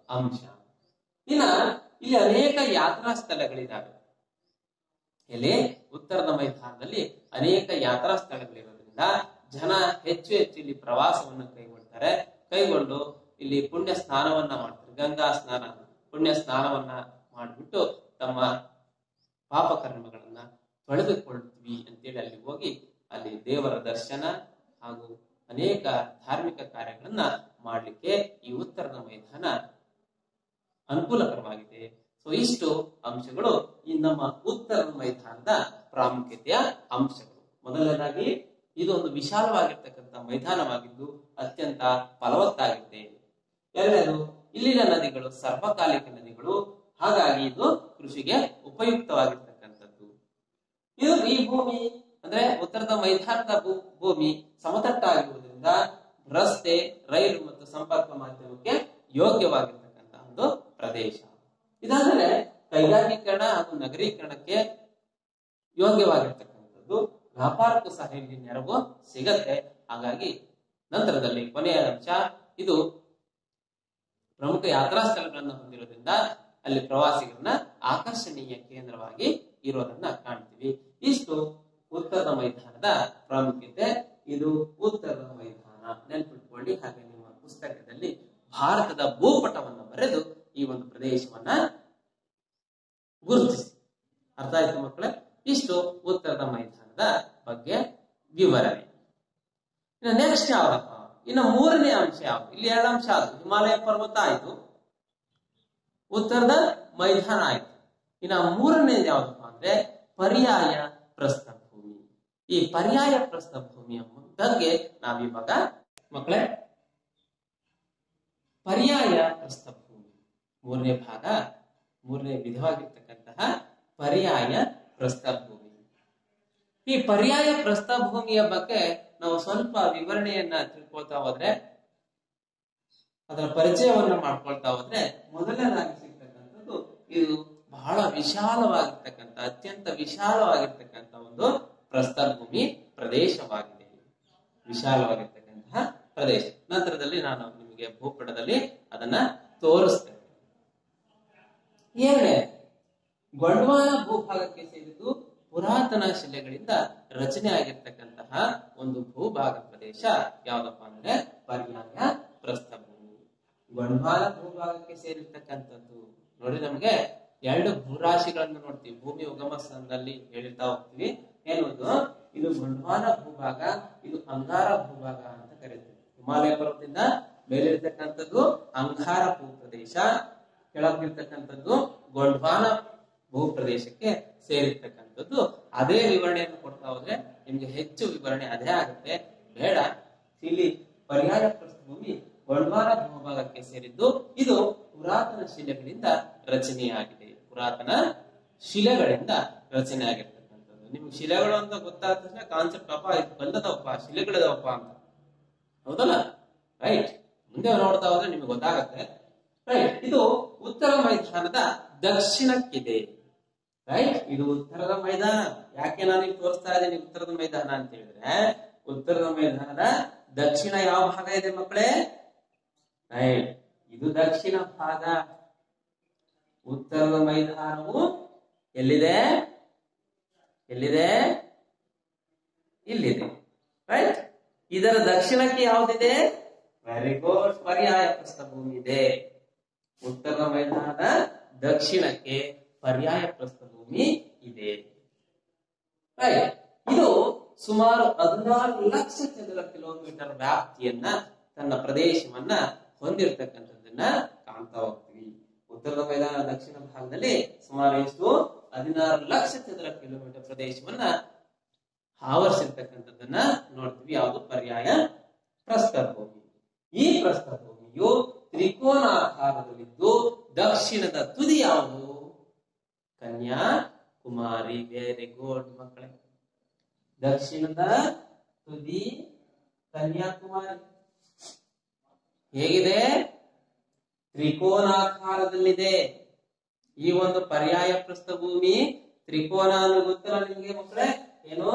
Speaker 1: ಅಂಶ ಇನ್ನ ಇಲ್ಲಿ ಅನೇಕ ಯಾತ್ರಾ ಸ್ಥಳಗಳಿದ್ದಾವೆ ಇಲ್ಲಿ ಉತ್ತರದ ಮೈದಾನದಲ್ಲಿ ಅನೇಕ ಯಾತ್ರಾ ಸ್ಥಳಗಳಿರೋದ್ರಿಂದ ಜನ ಹೆಚ್ಚು ಹೆಚ್ಚು ಇಲ್ಲಿ ಪ್ರವಾಸವನ್ನು ಕೈಗೊಳ್ತಾರೆ ಕೈಗೊಂಡು ಇಲ್ಲಿ ಪುಣ್ಯ ಸ್ನಾನವನ್ನ ಮಾಡ್ತಾರೆ ಗಂಗಾ ಸ್ನಾನ ಪುಣ್ಯ ಸ್ನಾನವನ್ನ ಮಾಡಿಬಿಟ್ಟು ತಮ್ಮ ಪಾಪ ಕರ್ಮಗಳನ್ನ ತೊಳೆದುಕೊಳ್ತೀವಿ ಅಂತೇಳಿ ಅಲ್ಲಿ ಹೋಗಿ ಅಲ್ಲಿ ದೇವರ ದರ್ಶನ ಹಾಗೂ ಅನೇಕ ಧಾರ್ಮಿಕ ಕಾರ್ಯಗಳನ್ನ ಮಾಡ್ಲಿಕ್ಕೆ ಈ ಉತ್ತರದ ಮೈದಾನ ಅನುಕೂಲಕರವಾಗಿದೆ ಸೊ ಇಷ್ಟು ಅಂಶಗಳು ಈ ನಮ್ಮ ಉತ್ತರದ ಮೈದಾನದ ಪ್ರಾಮುಖ್ಯತೆಯ ಅಂಶಗಳು ಮೊದಲನೇದಾಗಿ ಇದು ಒಂದು ವಿಶಾಲವಾಗಿರ್ತಕ್ಕಂಥ ಮೈದಾನವಾಗಿದ್ದು ಅತ್ಯಂತ ಫಲವತ್ತಾಗಿದೆ ಎರಡನೇದು ಇಲ್ಲಿನ ನದಿಗಳು ಸರ್ವಕಾಲಿಕ ನದಿಗಳು ಹಾಗಾಗಿ ಇದು ಕೃಷಿಗೆ ಉಪಯುಕ್ತವಾಗಿರ್ತಕ್ಕಂಥದ್ದು ಇದು ಈ ಭೂಮಿ ಅಂದ್ರೆ ಉತ್ತರದ ಮೈದಾನದ ಭೂ- ಭೂಮಿ ಸಮತಟ್ಟಾಗಿರುವುದರಿಂದ ರಸ್ತೆ ರೈಲು ಮತ್ತು ಸಂಪರ್ಕ ಮಾಧ್ಯಮಕ್ಕೆ ಯೋಗ್ಯವಾಗಿರ್ತಕ್ಕಂಥ ಒಂದು ಪ್ರದೇಶ ಇದಾದ್ರೆ ಕೈಗಾರಿಕೀಕರಣ ಹಾಗೂ ನಗರೀಕರಣಕ್ಕೆ ಯೋಗ್ಯವಾಗಿರ್ತಕ್ಕಂಥದ್ದು ವ್ಯಾಪಾರಕ್ಕೂ ಸಹ ಇಲ್ಲಿ ನೆರವು ಸಿಗತ್ತೆ ಹಾಗಾಗಿ ನಂತರದಲ್ಲಿ ಕೊನೆಯ ಅಂಶ ಇದು ಪ್ರಮುಖ ಯಾತ್ರಾ ಸ್ಥಳಗಳನ್ನು ಹೊಂದಿರೋದ್ರಿಂದ ಅಲ್ಲಿ ಪ್ರವಾಸಿಗರನ್ನ ಆಕರ್ಷಣೀಯ ಕೇಂದ್ರವಾಗಿ ಇರೋದನ್ನ ಕಾಣ್ತೀವಿ ಇಷ್ಟು ಉತ್ತರದ ಮೈದಾನದ ಪ್ರಾಮುಖ್ಯತೆ ಇದು ಉತ್ತರದ ಮೈದಾನ ನೆನ್ಪಿಟ್ಕೊಳ್ಳಿ ಹಾಗೆ ನಿಮ್ಮ ಪುಸ್ತಕದಲ್ಲಿ ಭಾರತದ ಭೂಪಟವನ್ನು ಬರೆದು ಈ ಒಂದು ಪ್ರದೇಶವನ್ನ ಗುರುತಿಸಿ ಅರ್ಥ ಆಯ್ತು ಮಕ್ಕಳೇ ಇಷ್ಟು ಉತ್ತರದ ಮೈದಾನದ ಬಗ್ಗೆ ವಿವರಣೆ ಇನ್ನು ನೆಕ್ಸ್ಟ್ ಯಾವ್ದಪ್ಪ ಇನ್ನು ಮೂರನೇ ಅಂಶ ಯಾವ್ದು ಇಲ್ಲಿ ಎರಡು ಅಂಶ ಆಯ್ತು ಹಿಮಾಲಯ ಪರ್ವತ ಆಯ್ತು ಉತ್ತರದ ಮೈದಾನ ಆಯ್ತು ಇನ್ನು ಮೂರನೇದು ಯಾವ್ದಪ್ಪ ಅಂದ್ರೆ ಪರ್ಯಾಯ ಪ್ರಸ್ಥಭೂಮಿ ಈ ಪರ್ಯಾಯ ಪ್ರಸ್ಥಭೂಮಿಯ ಬಗ್ಗೆ ನಾವಿವಾಗ ಮಕ್ಕಳೇ ಪರ್ಯಾಯ ಪ್ರಸ್ಥಭೂಮಿ ಮೂರನೇ ಭಾಗ ಮೂರನೇ ವಿಧವಾಗಿರ್ತಕ್ಕಂತಹ ಪರ್ಯಾಯ ಪ್ರಸ್ಥಭೂಮಿ ಈ ಪರ್ಯಾಯ ಪ್ರಸ್ಥಭೂಮಿಯ ಬಗ್ಗೆ ನಾವು ಸ್ವಲ್ಪ ವಿವರಣೆಯನ್ನ ತಿಳ್ಕೊಳ್ತಾ ಹೋದ್ರೆ ಅದರ ಪರಿಚಯವನ್ನ ಮಾಡ್ಕೊಳ್ತಾ ಹೋದ್ರೆ ಮೊದಲನೇದಾಗಿ ಸಿಗ್ತಕ್ಕಂಥದ್ದು ಇದು ಬಹಳ ವಿಶಾಲವಾಗಿರ್ತಕ್ಕಂಥ ಅತ್ಯಂತ ವಿಶಾಲವಾಗಿರ್ತಕ್ಕಂಥ ಒಂದು ಪ್ರಸ್ಥಭೂಮಿ ಪ್ರದೇಶವಾಗಿದೆ ವಿಶಾಲವಾಗಿರ್ತಕ್ಕಂತಹ ಪ್ರದೇಶ ನಂತರದಲ್ಲಿ ನಾನು ನಿಮಗೆ ಭೂಪಟದಲ್ಲಿ ಅದನ್ನ ತೋರಿಸ್ತೇನೆ ಏನೇ ಗೊಂಡ್ವಾನ ಭೂಭಾಗಕ್ಕೆ ಸೇರಿದ್ದು ಪುರಾತನ ಶಿಲೆಗಳಿಂದ ರಚನೆ ಆಗಿರ್ತಕ್ಕಂತಹ ಒಂದು ಭೂಭಾಗ ಪ್ರದೇಶ ಯಾವ್ದಪ್ಪ ಅಂದ್ರೆ ಪರ್ಯಾಯ ಪ್ರಸ್ಥಭೂಮಿ ಗೊಂಡ್ವಾನ ಭೂಭಾಗಕ್ಕೆ ಸೇರಿರ್ತಕ್ಕಂಥದ್ದು ನೋಡಿ ನಮ್ಗೆ ಎರಡು ಭೂರಾಶಿಗಳನ್ನು ನೋಡ್ತೀವಿ ಭೂಮಿ ಉಗಮ ಸ್ಥಾನದಲ್ಲಿ ಹೇಳಿರ್ತಾ ಹೋಗ್ತೀವಿ ಏನೊಂದು ಇದು ಗೊಂಡ್ವಾನ ಭೂಭಾಗ ಇದು ಅಂಗಾರ ಭೂಭಾಗ ಅಂತ ಕರೀತೀವಿ ಹಿಮಾಲಯ ಪರ್ವತದಿಂದ ಮೇಲಿರ್ತಕ್ಕಂಥದ್ದು ಅಂಗಾರ ಭೂ ಪ್ರದೇಶ ಕೆಳಗಿರ್ತಕ್ಕಂಥದ್ದು ಗೊಂಡ್ವಾನ ಭೂ ಪ್ರದೇಶಕ್ಕೆ ಸೇರಿರ್ತಕ್ಕಂಥದ್ದು ಅದೇ ವಿವರಣೆಯನ್ನು ಕೊಡ್ತಾ ಹೋದ್ರೆ ನಿಮ್ಗೆ ಹೆಚ್ಚು ವಿವರಣೆ ಅದೇ ಆಗುತ್ತೆ ಬೇಡ ಇಲ್ಲಿ ಪರ್ಯಾಯ ಪ್ರಸ್ಥಭೂಮಿ ಗೊಂಡ್ವಾನ ಭೂಭಾಗಕ್ಕೆ ಸೇರಿದ್ದು ಇದು ಪುರಾತನ ಶಿಲೆಗಳಿಂದ ರಚನೆಯಾಗಿದೆ ಪುರಾತನ ಶಿಲೆಗಳಿಂದ ರಚನೆ ಆಗಿರ್ತಕ್ಕಂಥದ್ದು ನಿಮ್ಗೆ ಶಿಲೆಗಳು ಅಂತ ಗೊತ್ತಾದ ತಕ್ಷಣ ಕಾನ್ಸೆಪ್ಟ್ ಅಪ್ಪ ಇದು ಬಂದದವಪ್ಪ ಶಿಲೆಗಳಿದಾವಪ್ಪ ಅಂತ ಹೌದಲ್ಲ ರೈಟ್ ಮುಂದೆ ನೋಡ್ತಾ ಹೋದ್ರೆ ನಿಮ್ಗೆ ಗೊತ್ತಾಗತ್ತೆ ರೈಟ್ ಇದು ಉತ್ತರ ಮೈದಾನದ ದಕ್ಷಿಣಕ್ಕಿದೆ ರೈಟ್ ಇದು ಉತ್ತರದ ಮೈದಾನ ಯಾಕೆ ನಾನು ಈಗ ತೋರಿಸ್ತಾ ಇದ್ದೀನಿ ಉತ್ತರದ ಮೈದಾನ ಅಂತ ಹೇಳಿದ್ರೆ ಉತ್ತರದ ಮೈದಾನದ ದಕ್ಷಿಣ ಯಾವ ಭಾಗ ಇದೆ ಮಕ್ಕಳೇ ರೈಟ್ ಇದು ದಕ್ಷಿಣ ಭಾಗ ಉತ್ತರದ ಮೈದಾನವು ಎಲ್ಲಿದೆ ಎಲ್ಲಿದೆ ಇಲ್ಲಿದೆ ರೈಟ್ ಇದರ ದಕ್ಷಿಣಕ್ಕೆ ಯಾವ್ದಿದೆ ವೆರಿ ಗುಡ್ ಪರ್ಯಾಯ ಪ್ರಸ್ಥಭೂಮಿ ಇದೆ ಉತ್ತರದ ಮೈದಾನದ ದಕ್ಷಿಣಕ್ಕೆ ಪರ್ಯಾಯ ಪ್ರಸ್ಥಭೂಮಿ ಇದೆ Right. ಇದು ಸುಮಾರು ಹದಿನಾರು ಲಕ್ಷ ಚದರ ಕಿಲೋಮೀಟರ್ ವ್ಯಾಪ್ತಿಯನ್ನ ತನ್ನ ಪ್ರದೇಶವನ್ನ ಹೊಂದಿರತಕ್ಕಂಥದ್ದನ್ನ ಕಾಣ್ತಾ ಹೋಗ್ತೀವಿ ಉತ್ತರದ ಮೈದಾನ ದಕ್ಷಿಣ ಭಾಗದಲ್ಲಿ ಸುಮಾರು ಎಷ್ಟು ಹದಿನಾರು ಲಕ್ಷ ಚದರ ಕಿಲೋಮೀಟರ್ ಪ್ರದೇಶವನ್ನ ಆವರಿಸಿರ್ತಕ್ಕಂಥದ್ದನ್ನ ನೋಡ್ತೀವಿ ಯಾವುದು ಪರ್ಯಾಯ ಪ್ರಸ್ಥಭೂಮಿ ಈ ಪ್ರಸ್ಥಭೂಮಿಯು ತ್ರಿಕೋನಾಕಾರದಲ್ಲಿದ್ದು ದಕ್ಷಿಣದ ತುದಿ ಯಾವುದು ಕನ್ಯಾಕುಮಾರಿ ವೆರಿ ಗುಡ್ ಮಕ್ಕಳೇ ದಕ್ಷಿಣದ ತುದಿ ಕನ್ಯಾಕುಮಾರಿ ಹೇಗಿದೆ ತ್ರಿಕೋನಾಕಾರದಲ್ಲಿದೆ ಈ ಒಂದು ಪರ್ಯಾಯ ಪ್ರಸ್ಥಭೂಮಿ ತ್ರಿಕೋನ ಅಂದ್ರೆ ಗೊತ್ತಿಲ್ಲ ನಿಮ್ಗೆ ಮಕ್ಕಳೇ ಏನು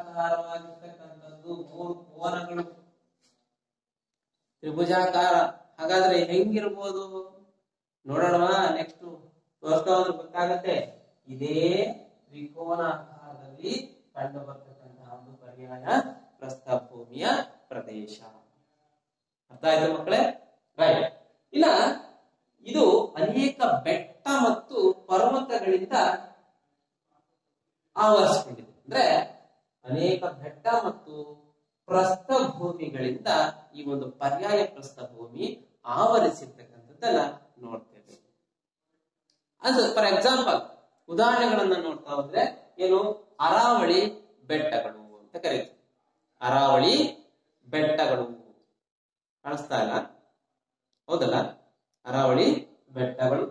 Speaker 1: ತ್ರಿಭುಜಾಕಾರವಾಗಿರ್ತಕ್ಕಂಥದ್ದು ಮೂರು ಕೋನಗಳು ತ್ರಿಭುಜಾಕಾರ ಹಾಗಾದ್ರೆ ಹೆಂಗಿರ್ಬೋದು ನೋಡೋಣವಾ ನೆಕ್ಸ್ಟ್ ತೋರಿಸ್ತಾ ಹೋದ್ರೆ ಗೊತ್ತಾಗತ್ತೆ ಇದೇ ತ್ರಿಕೋನಾಕಾರದಲ್ಲಿ ಕಂಡು ಬರ್ತಕ್ಕಂತಹ ಒಂದು ಪರ್ಯಾಯ ಪ್ರಸ್ಥಭೂಮಿಯ ಪ್ರದೇಶ ಅರ್ಥ ಆಯ್ತು ಮಕ್ಕಳೇ ರೈಟ್ ಇನ್ನ ಇದು ಅನೇಕ ಬೆಟ್ಟ ಮತ್ತು ಪರ್ವತಗಳಿಂದ ಆವರಿಸಿಕೊಂಡಿದೆ ಅಂದ್ರೆ ಅನೇಕ ಬೆಟ್ಟ ಮತ್ತು ಪ್ರಸ್ಥಭೂಮಿಗಳಿಂದ ಈ ಒಂದು ಪರ್ಯಾಯ ಪ್ರಸ್ಥಭೂಮಿ ಆವರಿಸಿರ್ತಕ್ಕಂಥದ್ದನ್ನ ನೋಡ್ತೇವೆ ಅದು ಫಾರ್ ಎಕ್ಸಾಂಪಲ್ ಉದಾಹರಣೆಗಳನ್ನ ನೋಡ್ತಾ ಹೋದ್ರೆ ಏನು ಅರಾವಳಿ ಬೆಟ್ಟಗಳು ಅಂತ ಕರೀತೀವಿ ಅರಾವಳಿ ಬೆಟ್ಟಗಳು ಕಾಣಿಸ್ತಾ ಇಲ್ಲ ಹೌದಲ್ಲ ಅರಾವಳಿ ಬೆಟ್ಟಗಳು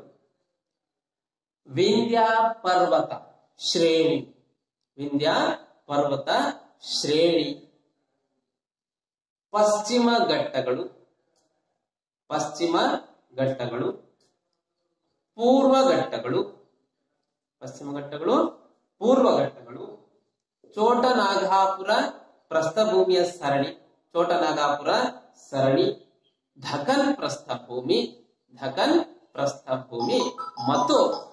Speaker 1: ವಿಂಧ್ಯ ಪರ್ವತ ಶ್ರೇಣಿ ವಿಂಧ್ಯ ಪರ್ವತ ಶ್ರೇಣಿ ಪಶ್ಚಿಮ ಘಟ್ಟಗಳು ಪಶ್ಚಿಮ ಘಟ್ಟಗಳು ಪೂರ್ವ ಘಟ್ಟಗಳು ಪಶ್ಚಿಮ ಘಟ್ಟಗಳು ಪೂರ್ವ ಘಟ್ಟಗಳು ಚೋಟನಾಗಾಪುರ ಪ್ರಸ್ಥಭೂಮಿಯ ಸರಣಿ ಚೋಟನಾಗಾಪುರ ಸರಣಿ ಧಕನ್ ಪ್ರಸ್ಥಭೂಮಿ ಧಕನ್ ಪ್ರಸ್ಥಭೂಮಿ ಮತ್ತು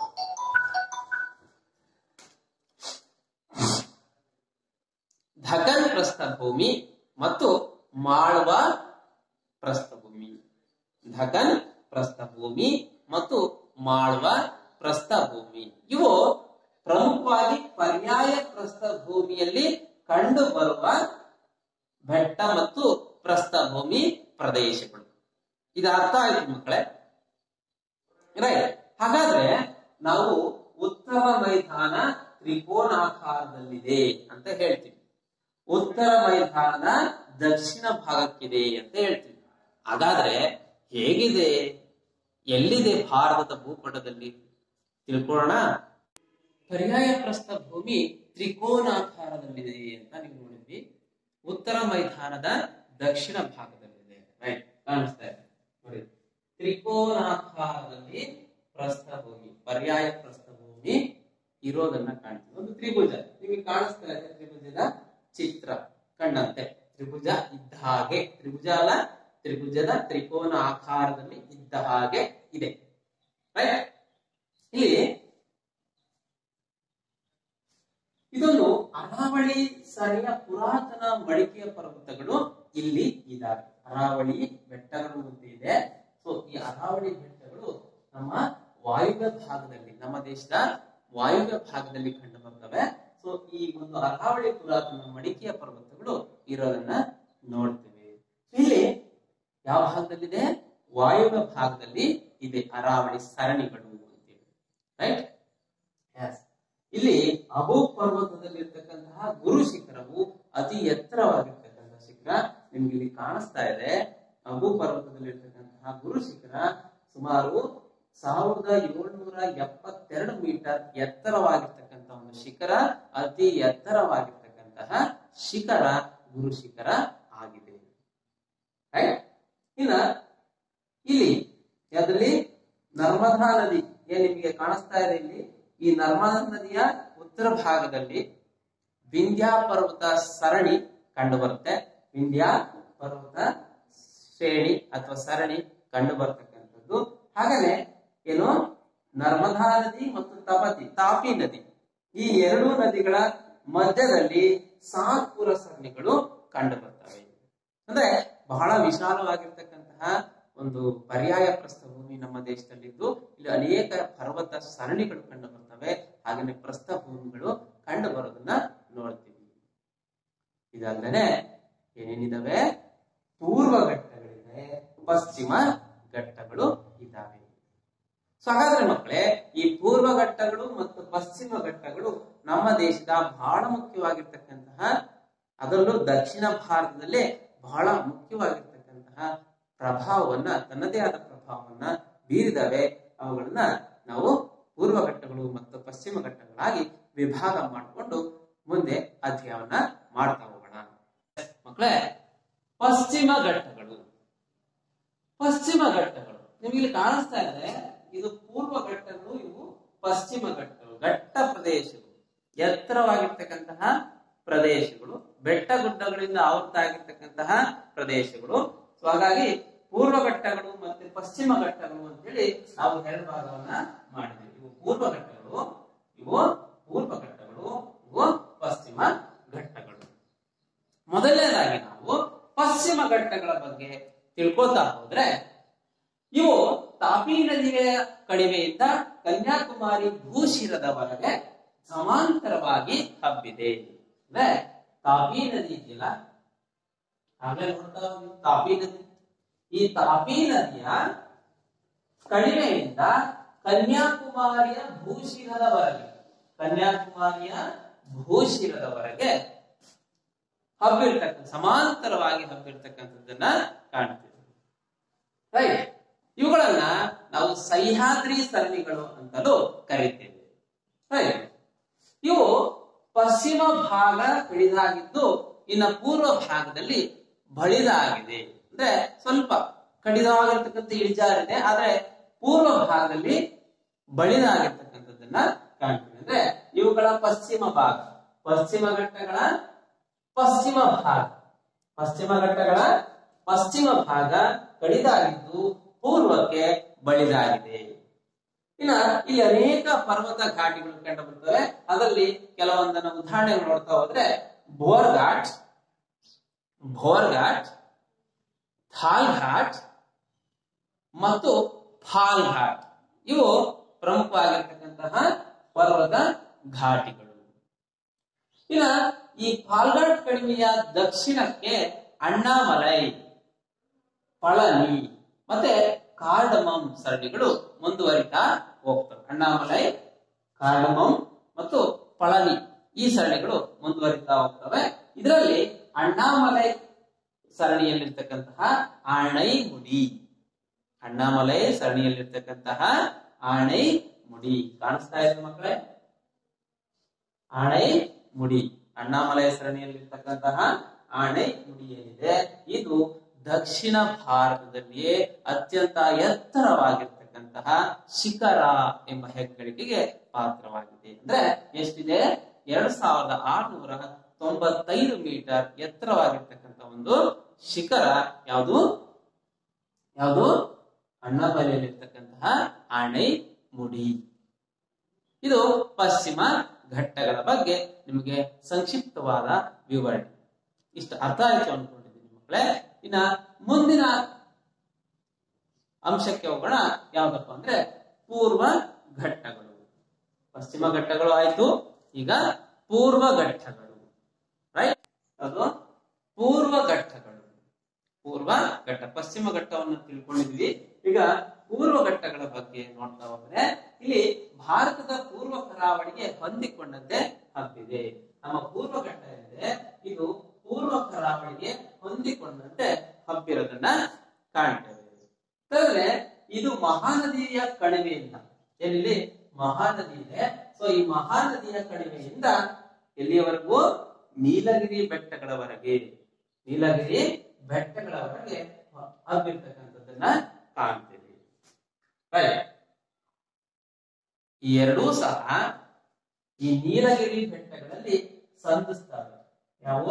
Speaker 1: ಧಕನ್ ಪ್ರಸ್ಥಭೂಮಿ ಮತ್ತು ಮಾಳ್ವ ಪ್ರಸ್ಥಭೂಮಿ ಧಕನ್ ಪ್ರಸ್ಥಭೂಮಿ ಮತ್ತು ಮಾಳ್ವ ಪ್ರಸ್ಥಭೂಮಿ ಇವು ಪ್ರಮುಖವಾಗಿ ಪರ್ಯಾಯ ಪ್ರಸ್ಥಭೂಮಿಯಲ್ಲಿ ಕಂಡು ಬರುವ ಬೆಟ್ಟ ಮತ್ತು ಪ್ರಸ್ಥಭೂಮಿ ಪ್ರದೇಶಗಳು ಇದು ಅರ್ಥ ಆಯ್ತು ಮಕ್ಕಳೇ ರೈಟ್ ಹಾಗಾದ್ರೆ ನಾವು ಉತ್ತರ ಮೈದಾನ ತ್ರಿಕೋನಾಕಾರದಲ್ಲಿದೆ ಅಂತ ಹೇಳ್ತೀವಿ ಉತ್ತರ ಮೈದಾನದ ದಕ್ಷಿಣ ಭಾಗಕ್ಕಿದೆ ಅಂತ ಹೇಳ್ತೀವಿ ಹಾಗಾದ್ರೆ ಹೇಗಿದೆ ಎಲ್ಲಿದೆ ಭಾರತದ ಭೂಪಟದಲ್ಲಿ ತಿಳ್ಕೊಳ್ಳೋಣ ಪರ್ಯಾಯ ಪ್ರಸ್ಥಭೂಮಿ ತ್ರಿಕೋನಾಕಾರದಲ್ಲಿದೆ ಅಂತ ನೀವು ನೋಡಿದ್ವಿ ಉತ್ತರ ಮೈದಾನದ ದಕ್ಷಿಣ ಭಾಗದಲ್ಲಿದೆ ರೈಟ್ ಕಾಣಿಸ್ತಾ ಇದೆ ನೋಡಿ ತ್ರಿಕೋನಾಕಾರದಲ್ಲಿ ಪ್ರಸ್ಥಭೂಮಿ ಪರ್ಯಾಯ ಪ್ರಸ್ಥಭೂಮಿ ಇರೋದನ್ನ ಕಾಣ್ತೀವಿ ಒಂದು ತ್ರಿಭುಜ ನಿಮಗೆ ಕಾಣಿಸ್ತಾ ಇದೆ ತ್ರಿಭುಜದ ಚಿತ್ರ ಕಣ್ಣಂತೆ ತ್ರಿಭುಜ ಇದ್ದ ಹಾಗೆ ತ್ರಿಭುಜ ಅಲ್ಲ ತ್ರಿಭುಜದ ತ್ರಿಕೋನ ಆಕಾರದಲ್ಲಿ ಇದ್ದ ಹಾಗೆ ಇದೆ ರೈಟ್ ಇಲ್ಲಿ ಇದೊಂದು ಅರಾವಳಿ ಸರಿಯ ಪುರಾತನ ಮಡಿಕೆಯ ಪರ್ವತಗಳು ಇಲ್ಲಿ ಇದಾವೆ ಅರಾವಳಿ ಬೆಟ್ಟಗಳು ಅಂತ ಇದೆ ಸೊ ಈ ಅರಾವಳಿ ಬೆಟ್ಟಗಳು ನಮ್ಮ ವಾಯುವ್ಯ ಭಾಗದಲ್ಲಿ ನಮ್ಮ ದೇಶದ ವಾಯುವ್ಯ ಭಾಗದಲ್ಲಿ ಕಂಡು ಬರ್ತವೆ ಸೊ ಈ ಒಂದು ಅರಾವಳಿ ಪುರಾತನ ಮಡಿಕೆಯ ಪರ್ವತಗಳು ಇರೋದನ್ನ ನೋಡ್ತೇವೆ ಇಲ್ಲಿ ಯಾವ ಭಾಗದಲ್ಲಿದೆ ವಾಯುವ್ಯ ಭಾಗದಲ್ಲಿ ಇದೆ ಅರಾವಳಿ ಸರಣಿಗಳು ಅಂತೇಳಿ ರೈಟ್ ಇಲ್ಲಿ ಅಬು ಪರ್ವತದಲ್ಲಿರ್ತಕ್ಕಂತಹ ಗುರು ಶಿಖರವು ಅತಿ ಎತ್ತರವಾಗಿರ್ತಕ್ಕಂತಹ ಶಿಖರ ನಿಮ್ಗೆ ಇಲ್ಲಿ ಕಾಣಿಸ್ತಾ ಇದೆ ಅಬು ಪರ್ವತದಲ್ಲಿರ್ತಕ್ಕಂತಹ ಗುರು ಶಿಖರ ಸುಮಾರು ಸಾವಿರದ ಏಳ್ನೂರ ಎಪ್ಪತ್ತೆರಡು ಮೀಟರ್ ಎತ್ತರವಾಗಿರ್ತಕ್ಕಂತಹ ಒಂದು ಶಿಖರ ಅತಿ ಎತ್ತರವಾಗಿರ್ತಕ್ಕಂತಹ ಶಿಖರ ಗುರು ಶಿಖರ ಆಗಿದೆ ರೈಟ್ ಇನ್ನ ಇಲ್ಲಿ ಯಾವ್ದ್ರಲ್ಲಿ ನರ್ಮದಾ ನದಿ ಏನ್ ನಿಮಗೆ ಕಾಣಿಸ್ತಾ ಇದೆ ಇಲ್ಲಿ ಈ ನರ್ಮದಾ ನದಿಯ ಉತ್ತರ ಭಾಗದಲ್ಲಿ ವಿಂಧ್ಯ ಪರ್ವತ ಸರಣಿ ಕಂಡು ಬರುತ್ತೆ ವಿಂಧ್ಯ ಪರ್ವತ ಶ್ರೇಣಿ ಅಥವಾ ಸರಣಿ ಕಂಡು ಬರ್ತಕ್ಕಂಥದ್ದು ಹಾಗನೆ ಏನು ನರ್ಮದಾ ನದಿ ಮತ್ತು ತಪತಿ ತಾಪಿ ನದಿ ಈ ಎರಡೂ ನದಿಗಳ ಮಧ್ಯದಲ್ಲಿ ಸಾತ್ಪುರ ಸರಣಿಗಳು ಕಂಡು ಬರ್ತವೆ ಅಂದ್ರೆ ಬಹಳ ವಿಶಾಲವಾಗಿರ್ತಕ್ಕಂತಹ ಒಂದು ಪರ್ಯಾಯ ಪ್ರಸ್ಥಭೂಮಿ ನಮ್ಮ ದೇಶದಲ್ಲಿದ್ದು ಇಲ್ಲಿ ಅನೇಕ ಪರ್ವತ ಸರಣಿಗಳು ಕಂಡು ಬರ್ತವೆ ಹಾಗೆಯೇ ಪ್ರಸ್ಥಭೂಮಿಗಳು ಕಂಡು ಬರೋದನ್ನ ನೋಡ್ತೀವಿ ಇದಲ್ಲದೆ ಏನೇನಿದಾವೆ ಪೂರ್ವ ಘಟ್ಟಗಳಿವೆ ಪಶ್ಚಿಮ ಘಟ್ಟಗಳು ಇದ್ದಾವೆ ಸೊ ಹಾಗಾದ್ರೆ ಮಕ್ಕಳೇ ಈ ಪೂರ್ವ ಘಟ್ಟಗಳು ಮತ್ತು ಪಶ್ಚಿಮ ಘಟ್ಟಗಳು ನಮ್ಮ ದೇಶದ ಬಹಳ ಮುಖ್ಯವಾಗಿರ್ತಕ್ಕಂತಹ ಅದರಲ್ಲೂ ದಕ್ಷಿಣ ಭಾರತದಲ್ಲೇ ಬಹಳ ಮುಖ್ಯವಾಗಿರ್ತಕ್ಕಂತಹ ಪ್ರಭಾವವನ್ನ ತನ್ನದೇ ಆದ ಪ್ರಭಾವವನ್ನ ಬೀರಿದವೆ ಅವುಗಳನ್ನ ನಾವು ಪೂರ್ವ ಘಟ್ಟಗಳು ಮತ್ತು ಪಶ್ಚಿಮ ಘಟ್ಟಗಳಾಗಿ ವಿಭಾಗ ಮಾಡಿಕೊಂಡು ಮುಂದೆ ಅಧ್ಯಯನ ಮಾಡ್ತಾ ಹೋಗೋಣ ಮಕ್ಕಳೇ ಪಶ್ಚಿಮ ಘಟ್ಟಗಳು ಪಶ್ಚಿಮ ಘಟ್ಟಗಳು ನಿಮ್ಗೆ ಇಲ್ಲಿ ಕಾಣಿಸ್ತಾ ಇದೆ ಇದು ಪೂರ್ವ ಘಟ್ಟಗಳು ಇವು ಪಶ್ಚಿಮ ಘಟ್ಟಗಳು ಘಟ್ಟ ಪ್ರದೇಶಗಳು ಎತ್ತರವಾಗಿರ್ತಕ್ಕಂತಹ ಪ್ರದೇಶಗಳು ಬೆಟ್ಟ ಗುಡ್ಡಗಳಿಂದ ಆವೃತ ಆಗಿರ್ತಕ್ಕಂತಹ ಪ್ರದೇಶಗಳು ಸೊ ಹಾಗಾಗಿ ಪೂರ್ವ ಘಟ್ಟಗಳು ಮತ್ತೆ ಪಶ್ಚಿಮ ಘಟ್ಟಗಳು ಅಂತೇಳಿ ನಾವು ಎರಡು ಭಾಗವನ್ನ ಮಾಡಿದ್ವಿ ಇವು ಪೂರ್ವ ಘಟ್ಟಗಳು ಇವು ಪೂರ್ವ ಘಟ್ಟಗಳು ಇವು ಪಶ್ಚಿಮ ಘಟ್ಟಗಳು ಮೊದಲನೇದಾಗಿ ನಾವು ಪಶ್ಚಿಮ ಘಟ್ಟಗಳ ಬಗ್ಗೆ ತಿಳ್ಕೊತಾ ಹೋದ್ರೆ ಇವು ತಾಪಿ ನದಿಯ ಕಣಿವೆಯಿಂದ ಕನ್ಯಾಕುಮಾರಿ ಭೂಶಿರದವರೆಗೆ ಸಮಾಂತರವಾಗಿ ಹಬ್ಬಿದೆ ಅಂದ್ರೆ ತಾಪಿ ನದಿ ಇದೆಯಲ್ಲ ಆಗ್ಲೇ ನೋಡ್ತಾ ಹೋದ್ವಿ ತಾಪಿ ನದಿ ಈ ತಾಪಿ ನದಿಯ ಕಣಿವೆಯಿಂದ ಕನ್ಯಾಕುಮಾರಿಯ ಭೂಶಿರದವರೆಗೆ ಕನ್ಯಾಕುಮಾರಿಯ ಭೂಶಿರದವರೆಗೆ ಹಬ್ಬಿರ್ತಕ್ಕಂಥ ಸಮಾಂತರವಾಗಿ ಹಬ್ಬಿರ್ತಕ್ಕಂಥದ್ದನ್ನ ಕಾಣ್ತೀವಿ ರೈಟ್ ಇವುಗಳನ್ನ ನಾವು ಸಹ್ಯಾದ್ರಿ ಸರಣಿಗಳು ಅಂತಲೂ ಕರೀತೇವೆ ರೈಟ್ ಇವು ಪಶ್ಚಿಮ ಭಾಗ ಕಡಿದಾಗಿದ್ದು ಇನ್ನ ಪೂರ್ವ ಭಾಗದಲ್ಲಿ ಬಳಿದಾಗಿದೆ ಅಂದ್ರೆ ಸ್ವಲ್ಪ ಕಡಿದವಾಗಿರ್ತಕ್ಕಂಥ ಇಳಿಜಾರಿದೆ ಆದ್ರೆ ಪೂರ್ವ ಭಾಗದಲ್ಲಿ ಬಳಿದಾಗಿರ್ತಕ್ಕಂಥದ್ದನ್ನ ಕಾಣ್ತೀವಿ ಅಂದ್ರೆ ಇವುಗಳ ಪಶ್ಚಿಮ ಭಾಗ ಪಶ್ಚಿಮ ಘಟ್ಟಗಳ ಪಶ್ಚಿಮ ಭಾಗ ಪಶ್ಚಿಮ ಘಟ್ಟಗಳ ಪಶ್ಚಿಮ ಭಾಗ ಕಡಿದಾಗಿದ್ದು ಪೂರ್ವಕ್ಕೆ ಬಳಿದಾಗಿದೆ ಇನ್ನ ಇಲ್ಲಿ ಅನೇಕ ಪರ್ವತ ಘಾಟಿಗಳು ಕಂಡು ಬರ್ತವೆ ಅದರಲ್ಲಿ ಕೆಲವೊಂದನ್ನ ಉದಾಹರಣೆಗಳು ನೋಡ್ತಾ ಹೋದ್ರೆ ಬೋರ್ ಘಾಟ್ ಭೋರ್ ಘಾಟ್ ಥಾಲ್ ಘಾಟ್ ಮತ್ತು ಫಾಲ್ ಘಾಟ್ ಇವು ಪ್ರಮುಖವಾಗಿರ್ತಕ್ಕಂತಹ ಪರ್ವತ ಘಾಟಿಗಳು ಇನ್ನ ಈ ಫಾಲ್ಘಾಟ್ ಕಣಿವೆಯ ದಕ್ಷಿಣಕ್ಕೆ ಅಣ್ಣಾಮಲೈ ಪಳನಿ ಮತ್ತೆ ಕಾರ್ಡಮಂ ಸರಣಿಗಳು ಮುಂದುವರಿತಾ ಹೋಗ್ತವೆ ಅಣ್ಣಾಮಲೈ ಕಾರ್ಡಮಂ ಮತ್ತು ಪಳನಿ ಈ ಸರಣಿಗಳು ಮುಂದುವರಿತಾ ಹೋಗ್ತವೆ ಇದರಲ್ಲಿ ಅಣ್ಣಾಮಲೈ ಸರಣಿಯಲ್ಲಿರ್ತಕ್ಕಂತಹ ಆಣೈ ಮುಡಿ ಅಣ್ಣಾಮಲೈ ಸರಣಿಯಲ್ಲಿರ್ತಕ್ಕಂತಹ ಆಣೈ ಮುಡಿ ಕಾಣಿಸ್ತಾ ಇದೆ ಮಕ್ಕಳೇ ಆಣೈ ಮುಡಿ ಅಣ್ಣಾಮಲೈ ಸರಣಿಯಲ್ಲಿರ್ತಕ್ಕಂತಹ ಆಣೈ ಮುಡಿ ಏನಿದೆ ಇದು ದಕ್ಷಿಣ ಭಾರತದಲ್ಲಿಯೇ ಅತ್ಯಂತ ಎತ್ತರವಾಗಿರ್ತಕ್ಕಂತಹ ಶಿಖರ ಎಂಬ ಹೆಗ್ಗಳಿಕೆಗೆ ಪಾತ್ರವಾಗಿದೆ ಅಂದ್ರೆ ಎಷ್ಟಿದೆ ಎರಡ್ ಸಾವಿರದ ಆರ್ನೂರ ತೊಂಬತ್ತೈದು ಮೀಟರ್ ಎತ್ತರವಾಗಿರ್ತಕ್ಕಂಥ ಒಂದು ಶಿಖರ ಯಾವುದು ಯಾವುದು ಅಣ್ಣಾಮಲೆಯಲ್ಲಿರ್ತಕ್ಕಂತಹ ಆಣೈ ಮುಡಿ ಇದು ಪಶ್ಚಿಮ ಘಟ್ಟಗಳ ಬಗ್ಗೆ ನಿಮಗೆ ಸಂಕ್ಷಿಪ್ತವಾದ ವಿವರಣೆ ಇಷ್ಟು ಅರ್ಥ ಆಯ್ತು ಅನ್ಕೊಂಡಿದ್ದೀನಿ ಮಕ್ಕಳೇ ಇನ್ನ ಮುಂದಿನ ಅಂಶಕ್ಕೆ ಹೋಗೋಣ ಯಾವ್ದಪ್ಪ ಅಂದ್ರೆ ಪೂರ್ವ ಘಟ್ಟಗಳು ಪಶ್ಚಿಮ ಘಟ್ಟಗಳು ಆಯ್ತು ಈಗ ಪೂರ್ವ ಘಟ್ಟಗಳು ರೈಟ್ ಅದು ಪೂರ್ವ ಘಟ್ಟಗಳು ಪೂರ್ವ ಘಟ್ಟ ಪಶ್ಚಿಮ ಘಟ್ಟವನ್ನು ತಿಳ್ಕೊಂಡಿದ್ವಿ ಈಗ ಪೂರ್ವ ಘಟ್ಟಗಳ ಬಗ್ಗೆ ನೋಡ್ತಾ ಹೋದ್ರೆ ಇಲ್ಲಿ ಭಾರತದ ಪೂರ್ವ ಕರಾವಳಿಗೆ ಹೊಂದಿಕೊಂಡಂತೆ ಹಬ್ಬಿದೆ ನಮ್ಮ ಪೂರ್ವ ಘಟ್ಟ ಏನಿದೆ ಇದು ಪೂರ್ವ ಕರಾವಳಿಗೆ ಹೊಂದಿಕೊಂಡಂತೆ ಹಬ್ಬಿರೋದನ್ನ ಕಾಣ್ತೇವೆ ಯಾಕಂದ್ರೆ ಇದು ಮಹಾನದಿಯ ಕಣಿವೆಯಿಂದ ಎಲ್ಲಿ ಮಹಾನದಿ ಇದೆ ಸೊ ಈ ಮಹಾನದಿಯ ಕಣಿವೆಯಿಂದ ಎಲ್ಲಿಯವರೆಗೂ ನೀಲಗಿರಿ ಬೆಟ್ಟಗಳವರೆಗೆ ನೀಲಗಿರಿ ಬೆಟ್ಟಗಳವರೆಗೆ ಹಬ್ಬಿರ್ತಕ್ಕಂಥದ್ದನ್ನ ಕಾಣ್ತೇವೆ Right. ಈ ಎರಡೂ ಸಹ ಈ ನೀಲಗಿರಿ ಬೆಟ್ಟಗಳಲ್ಲಿ ಸಂಧಿಸ್ತವೆ ಯಾವ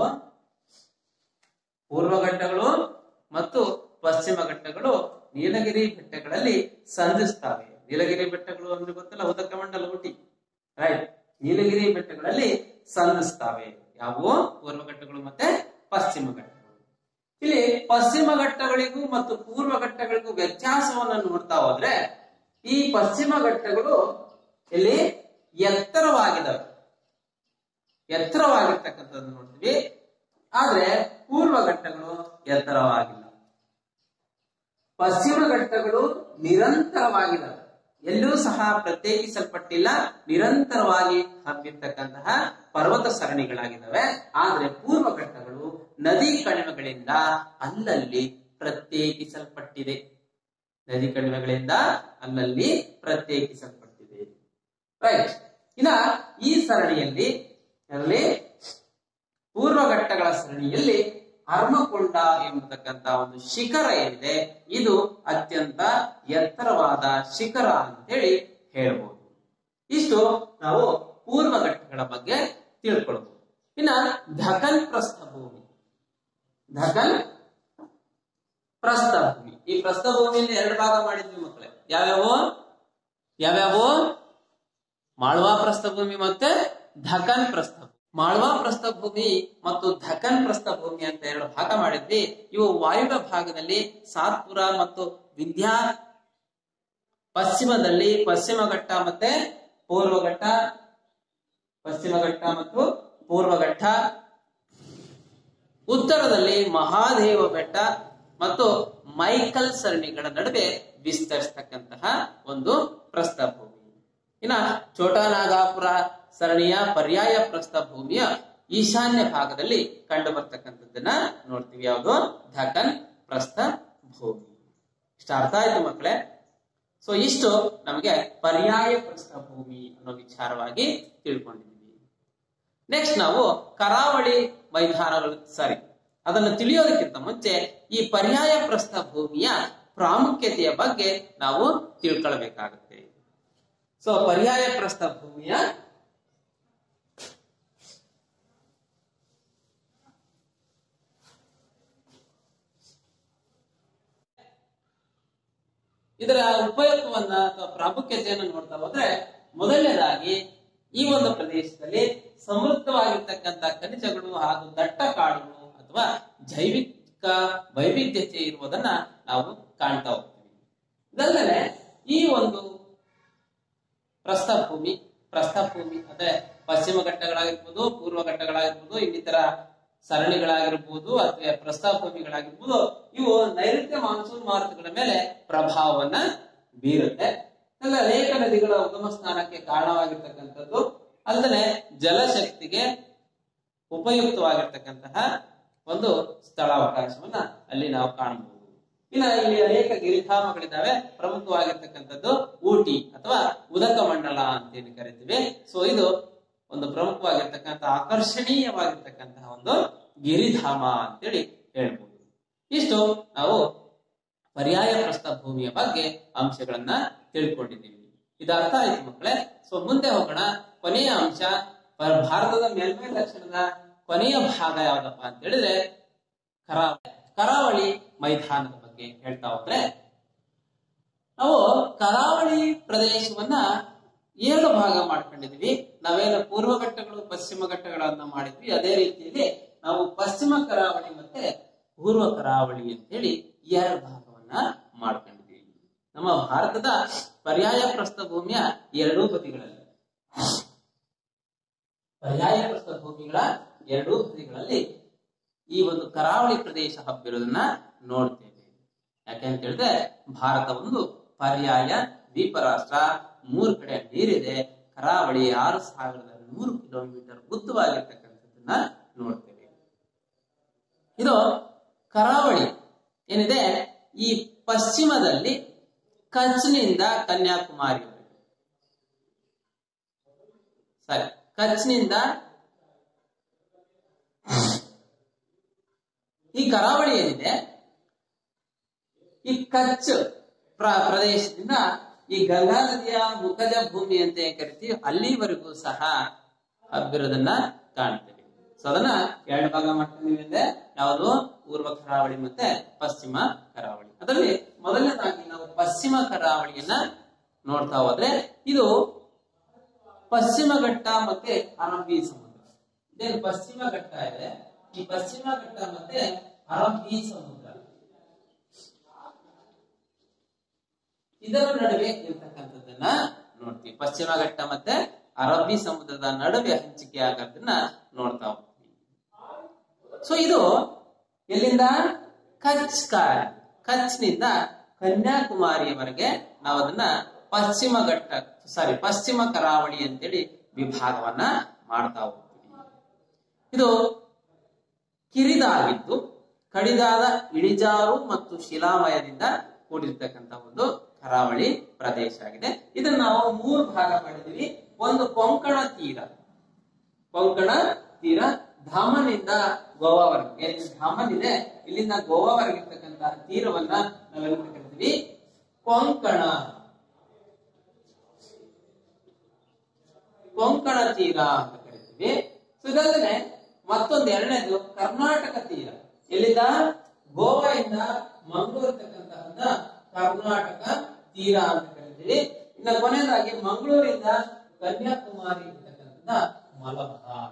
Speaker 1: ಪೂರ್ವ ಘಟ್ಟಗಳು ಮತ್ತು ಪಶ್ಚಿಮ ಘಟ್ಟಗಳು ನೀಲಗಿರಿ ಬೆಟ್ಟಗಳಲ್ಲಿ ಸಂಧಿಸ್ತವೆ ನೀಲಗಿರಿ ಬೆಟ್ಟಗಳು ಅಂದ್ರೆ ಗೊತ್ತಲ್ಲ ಉದಕ ಮಂಡಲ ಊಟಿ ರೈಟ್ ನೀಲಗಿರಿ ಬೆಟ್ಟಗಳಲ್ಲಿ ಸಂಧಿಸ್ತವೆ ಯಾವುವು ಪೂರ್ವ ಘಟ್ಟಗಳು ಮತ್ತೆ ಪಶ್ಚಿಮ ಘಟ್ಟಗಳು ಇಲ್ಲಿ ಪಶ್ಚಿಮ ಘಟ್ಟಗಳಿಗೂ ಮತ್ತು ಪೂರ್ವ ಘಟ್ಟಗಳಿಗೂ ವ್ಯತ್ಯಾಸವನ್ನು ನೋಡ್ತಾ ಹೋದ್ರೆ ಈ ಪಶ್ಚಿಮ ಘಟ್ಟಗಳು ಇಲ್ಲಿ ಎತ್ತರವಾಗಿದ್ದಾವೆ ಎತ್ತರವಾಗಿರ್ತಕ್ಕಂಥದ್ದು ನೋಡ್ತೀವಿ ಆದ್ರೆ ಪೂರ್ವ ಘಟ್ಟಗಳು ಎತ್ತರವಾಗಿಲ್ಲ ಪಶ್ಚಿಮ ಘಟ್ಟಗಳು ನಿರಂತರವಾಗಿದ್ದಾವೆ ಎಲ್ಲೂ ಸಹ ಪ್ರತ್ಯೇಕಿಸಲ್ಪಟ್ಟಿಲ್ಲ ನಿರಂತರವಾಗಿ ಹಬ್ಬಿರ್ತಕ್ಕಂತಹ ಪರ್ವತ ಸರಣಿಗಳಾಗಿದ್ದಾವೆ ಆದ್ರೆ ಪೂರ್ವ ಘಟ್ಟಗಳು ನದಿ ಕಣಿವೆಗಳಿಂದ ಅಲ್ಲಲ್ಲಿ ಪ್ರತ್ಯೇಕಿಸಲ್ಪಟ್ಟಿದೆ ನದಿ ಕಣಿವೆಗಳಿಂದ ಅಲ್ಲಲ್ಲಿ ಪ್ರತ್ಯೇಕಿಸಲ್ಪಟ್ಟಿದೆ ರೈಟ್ ಇನ್ನ ಈ ಸರಣಿಯಲ್ಲಿ ಅದರಲ್ಲಿ ಪೂರ್ವ ಘಟ್ಟಗಳ ಸರಣಿಯಲ್ಲಿ ಹರ್ಮಕೊಂಡ ಎಂಬತಕ್ಕಂತ ಒಂದು ಶಿಖರ ಏನಿದೆ ಇದು ಅತ್ಯಂತ ಎತ್ತರವಾದ ಶಿಖರ ಅಂತೇಳಿ ಹೇಳ್ಬೋದು ಇಷ್ಟು ನಾವು ಪೂರ್ವ ಘಟ್ಟಗಳ ಬಗ್ಗೆ ತಿಳ್ಕೊಳ್ಬಹುದು ಇನ್ನ ಧಕನ್ ಪ್ರಸ್ಥಭೂಮಿ ಧಕನ್ ಪ್ರಸ್ಥಭೂಮಿ ಈ ಪ್ರಸ್ಥಭೂಮಿಯಲ್ಲಿ ಎರಡು ಭಾಗ ಮಾಡಿದ್ವಿ ಮಕ್ಕಳೇ ಯಾವ್ಯಾವು ಯಾವ್ಯಾವು ಮಾಳ್ವಾ ಪ್ರಸ್ಥಭೂಮಿ ಮತ್ತೆ ಧಕನ್ ಪ್ರಸ್ಥಭೂಮಿ ಮಾಳ್ವಾ ಪ್ರಸ್ಥಭೂಮಿ ಮತ್ತು ಧಕನ್ ಪ್ರಸ್ಥಭೂಮಿ ಅಂತ ಎರಡು ಭಾಗ ಮಾಡಿದ್ವಿ ಇವು ವಾಯುವ್ಯ ಭಾಗದಲ್ಲಿ ಸಾತ್ಪುರ ಮತ್ತು ವಿಂಧ್ಯ ಪಶ್ಚಿಮದಲ್ಲಿ ಪಶ್ಚಿಮ ಘಟ್ಟ ಮತ್ತೆ ಪೂರ್ವ ಘಟ್ಟ ಪಶ್ಚಿಮ ಘಟ್ಟ ಮತ್ತು ಪೂರ್ವ ಘಟ್ಟ ಉತ್ತರದಲ್ಲಿ ಮಹಾದೇವ ಬೆಟ್ಟ ಮತ್ತು ಮೈಕಲ್ ಸರಣಿಗಳ ನಡುವೆ ವಿಸ್ತರಿಸತಕ್ಕಂತಹ ಒಂದು ಪ್ರಸ್ಥಭೂಮಿ ಇನ್ನ ಚೋಟಾನಾಗಾಪುರ ಸರಣಿಯ ಪರ್ಯಾಯ ಪ್ರಸ್ಥಭೂಮಿಯ ಈಶಾನ್ಯ ಭಾಗದಲ್ಲಿ ಕಂಡು ಬರ್ತಕ್ಕಂಥದ್ದನ್ನ ನೋಡ್ತೀವಿ ಯಾವುದು ಧಕನ್ ಪ್ರಸ್ಥಭೂಮಿ ಇಷ್ಟ ಅರ್ಥ ಆಯ್ತು ಮಕ್ಕಳೇ ಸೊ ಇಷ್ಟು ನಮಗೆ ಪರ್ಯಾಯ ಪ್ರಸ್ಥಭೂಮಿ ಅನ್ನೋ ವಿಚಾರವಾಗಿ ತಿಳ್ಕೊಂಡಿದ್ದೀವಿ ನೆಕ್ಸ್ಟ್ ನಾವು ಕರಾವಳಿ ಮೈದಾನಗಳು ಸಾರಿ ಅದನ್ನು ತಿಳಿಯೋದಕ್ಕಿಂತ ಮುಂಚೆ ಈ ಪರ್ಯಾಯ ಪ್ರಸ್ಥಭೂಮಿಯ ಪ್ರಾಮುಖ್ಯತೆಯ ಬಗ್ಗೆ ನಾವು ತಿಳ್ಕೊಳ್ಬೇಕಾಗುತ್ತೆ ಸೊ ಪರ್ಯಾಯ ಪ್ರಸ್ಥಭೂಮಿಯ ಇದರ ಉಪಯೋಗವನ್ನ ಅಥವಾ ಪ್ರಾಮುಖ್ಯತೆಯನ್ನು ನೋಡ್ತಾ ಹೋದ್ರೆ ಮೊದಲನೇದಾಗಿ ಈ ಒಂದು ಪ್ರದೇಶದಲ್ಲಿ ಸಮೃದ್ಧವಾಗಿರ್ತಕ್ಕಂಥ ಖನಿಜಗಳು ಹಾಗೂ ದಟ್ಟ ಕಾಡುಗಳು ಅಥವಾ ಜೈವಿಕ ವೈವಿಧ್ಯತೆ ಇರುವುದನ್ನ ನಾವು ಕಾಣ್ತಾ ಹೋಗ್ತೀವಿ ಇದಲ್ಲದೆ ಈ ಒಂದು ಪ್ರಸ್ಥಭೂಮಿ ಪ್ರಸ್ಥಭೂಮಿ ಅಂದ್ರೆ ಪಶ್ಚಿಮ ಘಟ್ಟಗಳಾಗಿರ್ಬೋದು ಪೂರ್ವ ಘಟ್ಟಗಳಾಗಿರ್ಬೋದು ಇನ್ನಿತರ ಸರಣಿಗಳಾಗಿರ್ಬೋದು ಅಥವಾ ಪ್ರಸ್ಥಭೂಮಿಗಳಾಗಿರ್ಬೋದು ಇವು ನೈಋತ್ಯ ಮಾನ್ಸೂನ್ ಮಾರುತಗಳ ಮೇಲೆ ಪ್ರಭಾವವನ್ನ ಬೀರುತ್ತೆ ಎಲ್ಲ ಅನೇಕ ನದಿಗಳ ಉಗಮ ಸ್ಥಾನಕ್ಕೆ ಕಾರಣವಾಗಿರ್ತಕ್ಕಂಥದ್ದು ಅಲ್ಲದೆ ಜಲಶಕ್ತಿಗೆ ಉಪಯುಕ್ತವಾಗಿರ್ತಕ್ಕಂತಹ ಒಂದು ಸ್ಥಳಾವಕಾಶವನ್ನ ಅಲ್ಲಿ ನಾವು ಕಾಣಬಹುದು ಇನ್ನ ಇಲ್ಲಿ ಅನೇಕ ಗಿರಿಧಾಮಗಳಿದ್ದಾವೆ ಪ್ರಮುಖವಾಗಿರ್ತಕ್ಕಂಥದ್ದು ಊಟಿ ಅಥವಾ ಉದಕ ಮಂಡಲ ಅಂತ ಏನು ಕರಿತೀವಿ ಸೊ ಇದು ಒಂದು ಪ್ರಮುಖವಾಗಿರ್ತಕ್ಕಂಥ ಆಕರ್ಷಣೀಯವಾಗಿರ್ತಕ್ಕಂತಹ ಒಂದು ಗಿರಿಧಾಮ ಅಂತೇಳಿ ಹೇಳ್ಬೋದು ಇಷ್ಟು ನಾವು ಪರ್ಯಾಯ ಪ್ರಸ್ಥಭೂಮಿಯ ಬಗ್ಗೆ ಅಂಶಗಳನ್ನ ತಿಳ್ಕೊಂಡಿದ್ದೀವಿ ಇದು ಅರ್ಥ ಆಯ್ತು ಮಕ್ಕಳೇ ಸೊ ಮುಂದೆ ಹೋಗೋಣ ಕೊನೆಯ ಅಂಶ ಪ- ಭಾರತದ ಮೇಲ್ಮೈ ಲಕ್ಷಣದ ಕೊನೆಯ ಭಾಗ ಯಾವ್ದಪ್ಪ ಅಂತ ಹೇಳಿದ್ರೆ ಕರಾವಳಿ ಕರಾವಳಿ ಮೈದಾನದ ಬಗ್ಗೆ ಹೇಳ್ತಾ ಹೋದ್ರೆ ನಾವು ಕರಾವಳಿ ಪ್ರದೇಶವನ್ನ ಎರಡು ಭಾಗ ಮಾಡ್ಕೊಂಡಿದ್ವಿ ನಾವೇನು ಪೂರ್ವ ಘಟ್ಟಗಳು ಪಶ್ಚಿಮ ಘಟ್ಟಗಳನ್ನ ಮಾಡಿದ್ವಿ ಅದೇ ರೀತಿಯಲ್ಲಿ ನಾವು ಪಶ್ಚಿಮ ಕರಾವಳಿ ಮತ್ತೆ ಪೂರ್ವ ಕರಾವಳಿ ಅಂತೇಳಿ ಎರಡು ಭಾಗವನ್ನ ಮಾಡ್ಕೊಂಡಿದ್ವಿ ನಮ್ಮ ಭಾರತದ ಪರ್ಯಾಯ ಪ್ರಸ್ಥಭೂಮಿಯ ಎರಡೂ ಬದಿಗಳಲ್ಲಿ ಪರ್ಯಾಯ ಪ್ರಸ್ಥಭೂಮಿಗಳ ಎರಡೂ ಬದಿಗಳಲ್ಲಿ ಈ ಒಂದು ಕರಾವಳಿ ಪ್ರದೇಶ ಹಬ್ಬಿರೋದನ್ನ ನೋಡ್ತೇವೆ ಯಾಕೆಂತ ಹೇಳಿದ್ರೆ ಭಾರತ ಒಂದು ಪರ್ಯಾಯ ದ್ವೀಪ ರಾಷ್ಟ್ರ ಮೂರು ಕಡೆ ನೀರಿದೆ ಕರಾವಳಿ ಆರು ಸಾವಿರದ ನೂರು ಕಿಲೋಮೀಟರ್ ಉದ್ದವಾಗಿರ್ತಕ್ಕಂಥದ್ದನ್ನ ನೋಡ್ತೇವೆ ಇದು ಕರಾವಳಿ ಏನಿದೆ ಈ ಪಶ್ಚಿಮದಲ್ಲಿ ಕಚ್ನಿಂದ ಕನ್ಯಾಕುಮಾರಿವರೆಗೆ ಸರಿ ಕಚ್ನಿಂದ ಈ ಕರಾವಳಿ ಏನಿದೆ ಈ ಕಚ್ ಪ್ರ- ಪ್ರದೇಶದಿಂದ ಈ ಗಂಗಾ ನದಿಯ ಮುಖಜ ಭೂಮಿ ಅಂತ ಏನ್ ಕರಿತೀವಿ ಅಲ್ಲಿವರೆಗೂ ಸಹ ಹಬ್ಬಿರೋದನ್ನ ಕಾಣ್ತೇವೆ ಸೊ ಅದನ್ನ ಎರಡು ಭಾಗ ಮಾಡ್ಕೊಂಡಿವಿ ಅಂದ್ರೆ ಯಾವುದು ಪೂರ್ವ ಕರಾವಳಿ ಮತ್ತೆ ಪಶ್ಚಿಮ ಕರಾವಳಿ ಅದರಲ್ಲಿ ಮೊದಲನೇದಾಗಿ ನಾವು ಪಶ್ಚಿಮ ಕರಾವಳಿಯನ್ನ ನೋಡ್ತಾ ಹೋದ್ರೆ ಇದು ಪಶ್ಚಿಮ ಘಟ್ಟ ಮತ್ತೆ ಅರಬ್ಬಿ ಸಮುದ್ರ ಇದೇನು ಪಶ್ಚಿಮ ಘಟ್ಟ ಇದೆ ಈ ಪಶ್ಚಿಮ ಘಟ್ಟ ಮತ್ತೆ ಅರಬ್ಬಿ ಸಮುದ್ರ ಇದರ ನಡುವೆ ಇರ್ತಕ್ಕಂಥದ್ದನ್ನ ನೋಡ್ತೀವಿ ಪಶ್ಚಿಮ ಘಟ್ಟ ಮತ್ತೆ ಅರಬ್ಬಿ ಸಮುದ್ರದ ನಡುವೆ ಹಂಚಿಕೆ ಆಗೋದನ್ನ ನೋಡ್ತಾ ಹೋಗ್ತೀವಿ ಸೊ ಇದು ಎಲ್ಲಿಂದ ಕಚ್ ಕಾರ್ ಕಚ್ನಿಂದ ಕನ್ಯಾಕುಮಾರಿಯವರೆಗೆ ನಾವು ಅದನ್ನ ಪಶ್ಚಿಮ ಘಟ್ಟ ಸಾರಿ ಪಶ್ಚಿಮ ಕರಾವಳಿ ಅಂತೇಳಿ ವಿಭಾಗವನ್ನ ಮಾಡ್ತಾ ಹೋಗ್ತೀವಿ ಇದು ಕಿರಿದಾಗಿದ್ದು ಕಡಿದಾದ ಇಳಿಜಾರು ಮತ್ತು ಶಿಲಾಮಯದಿಂದ ಕೂಡಿರ್ತಕ್ಕಂಥ ಒಂದು ಕರಾವಳಿ ಪ್ರದೇಶ ಆಗಿದೆ ಇದನ್ನ ನಾವು ಮೂರು ಭಾಗ ಮಾಡಿದೀವಿ ಒಂದು ಕೊಂಕಣ ತೀರ ಕೊಂಕಣ ತೀರ ಧಾಮನಿಂದ ಗೋವಾವರೆಗೆ ಏನ್ ಧಾಮನ್ ಇದೆ ಇಲ್ಲಿಂದ ಗೋವಾವರೆಗೆ ಇರ್ತಕ್ಕಂತಹ ತೀರವನ್ನ ನಾವೆಲ್ಲ ಕರಿತೀವಿ ಕೊಂಕಣ ಕೊಂಕಣ ತೀರ ಅಂತ ಕರಿತೀವಿ ಸೊ ಇದಲ್ಲದೆ ಮತ್ತೊಂದು ಎರಡನೇದು ಕರ್ನಾಟಕ ತೀರ ಎಲ್ಲಿಂದ ಗೋವಾದಿಂದ ಮಂಗಳೂರು ಇರ್ತಕ್ಕಂತಹನ್ನ ಕರ್ನಾಟಕ ತೀರ ಅಂತ ಕರಿತೀವಿ ಇನ್ನ ಕೊನೆಯದಾಗಿ ಮಂಗಳೂರಿಂದ ಕನ್ಯಾಕುಮಾರಿ ಇರ್ತಕ್ಕಂಥ ಮಲಬಾರ್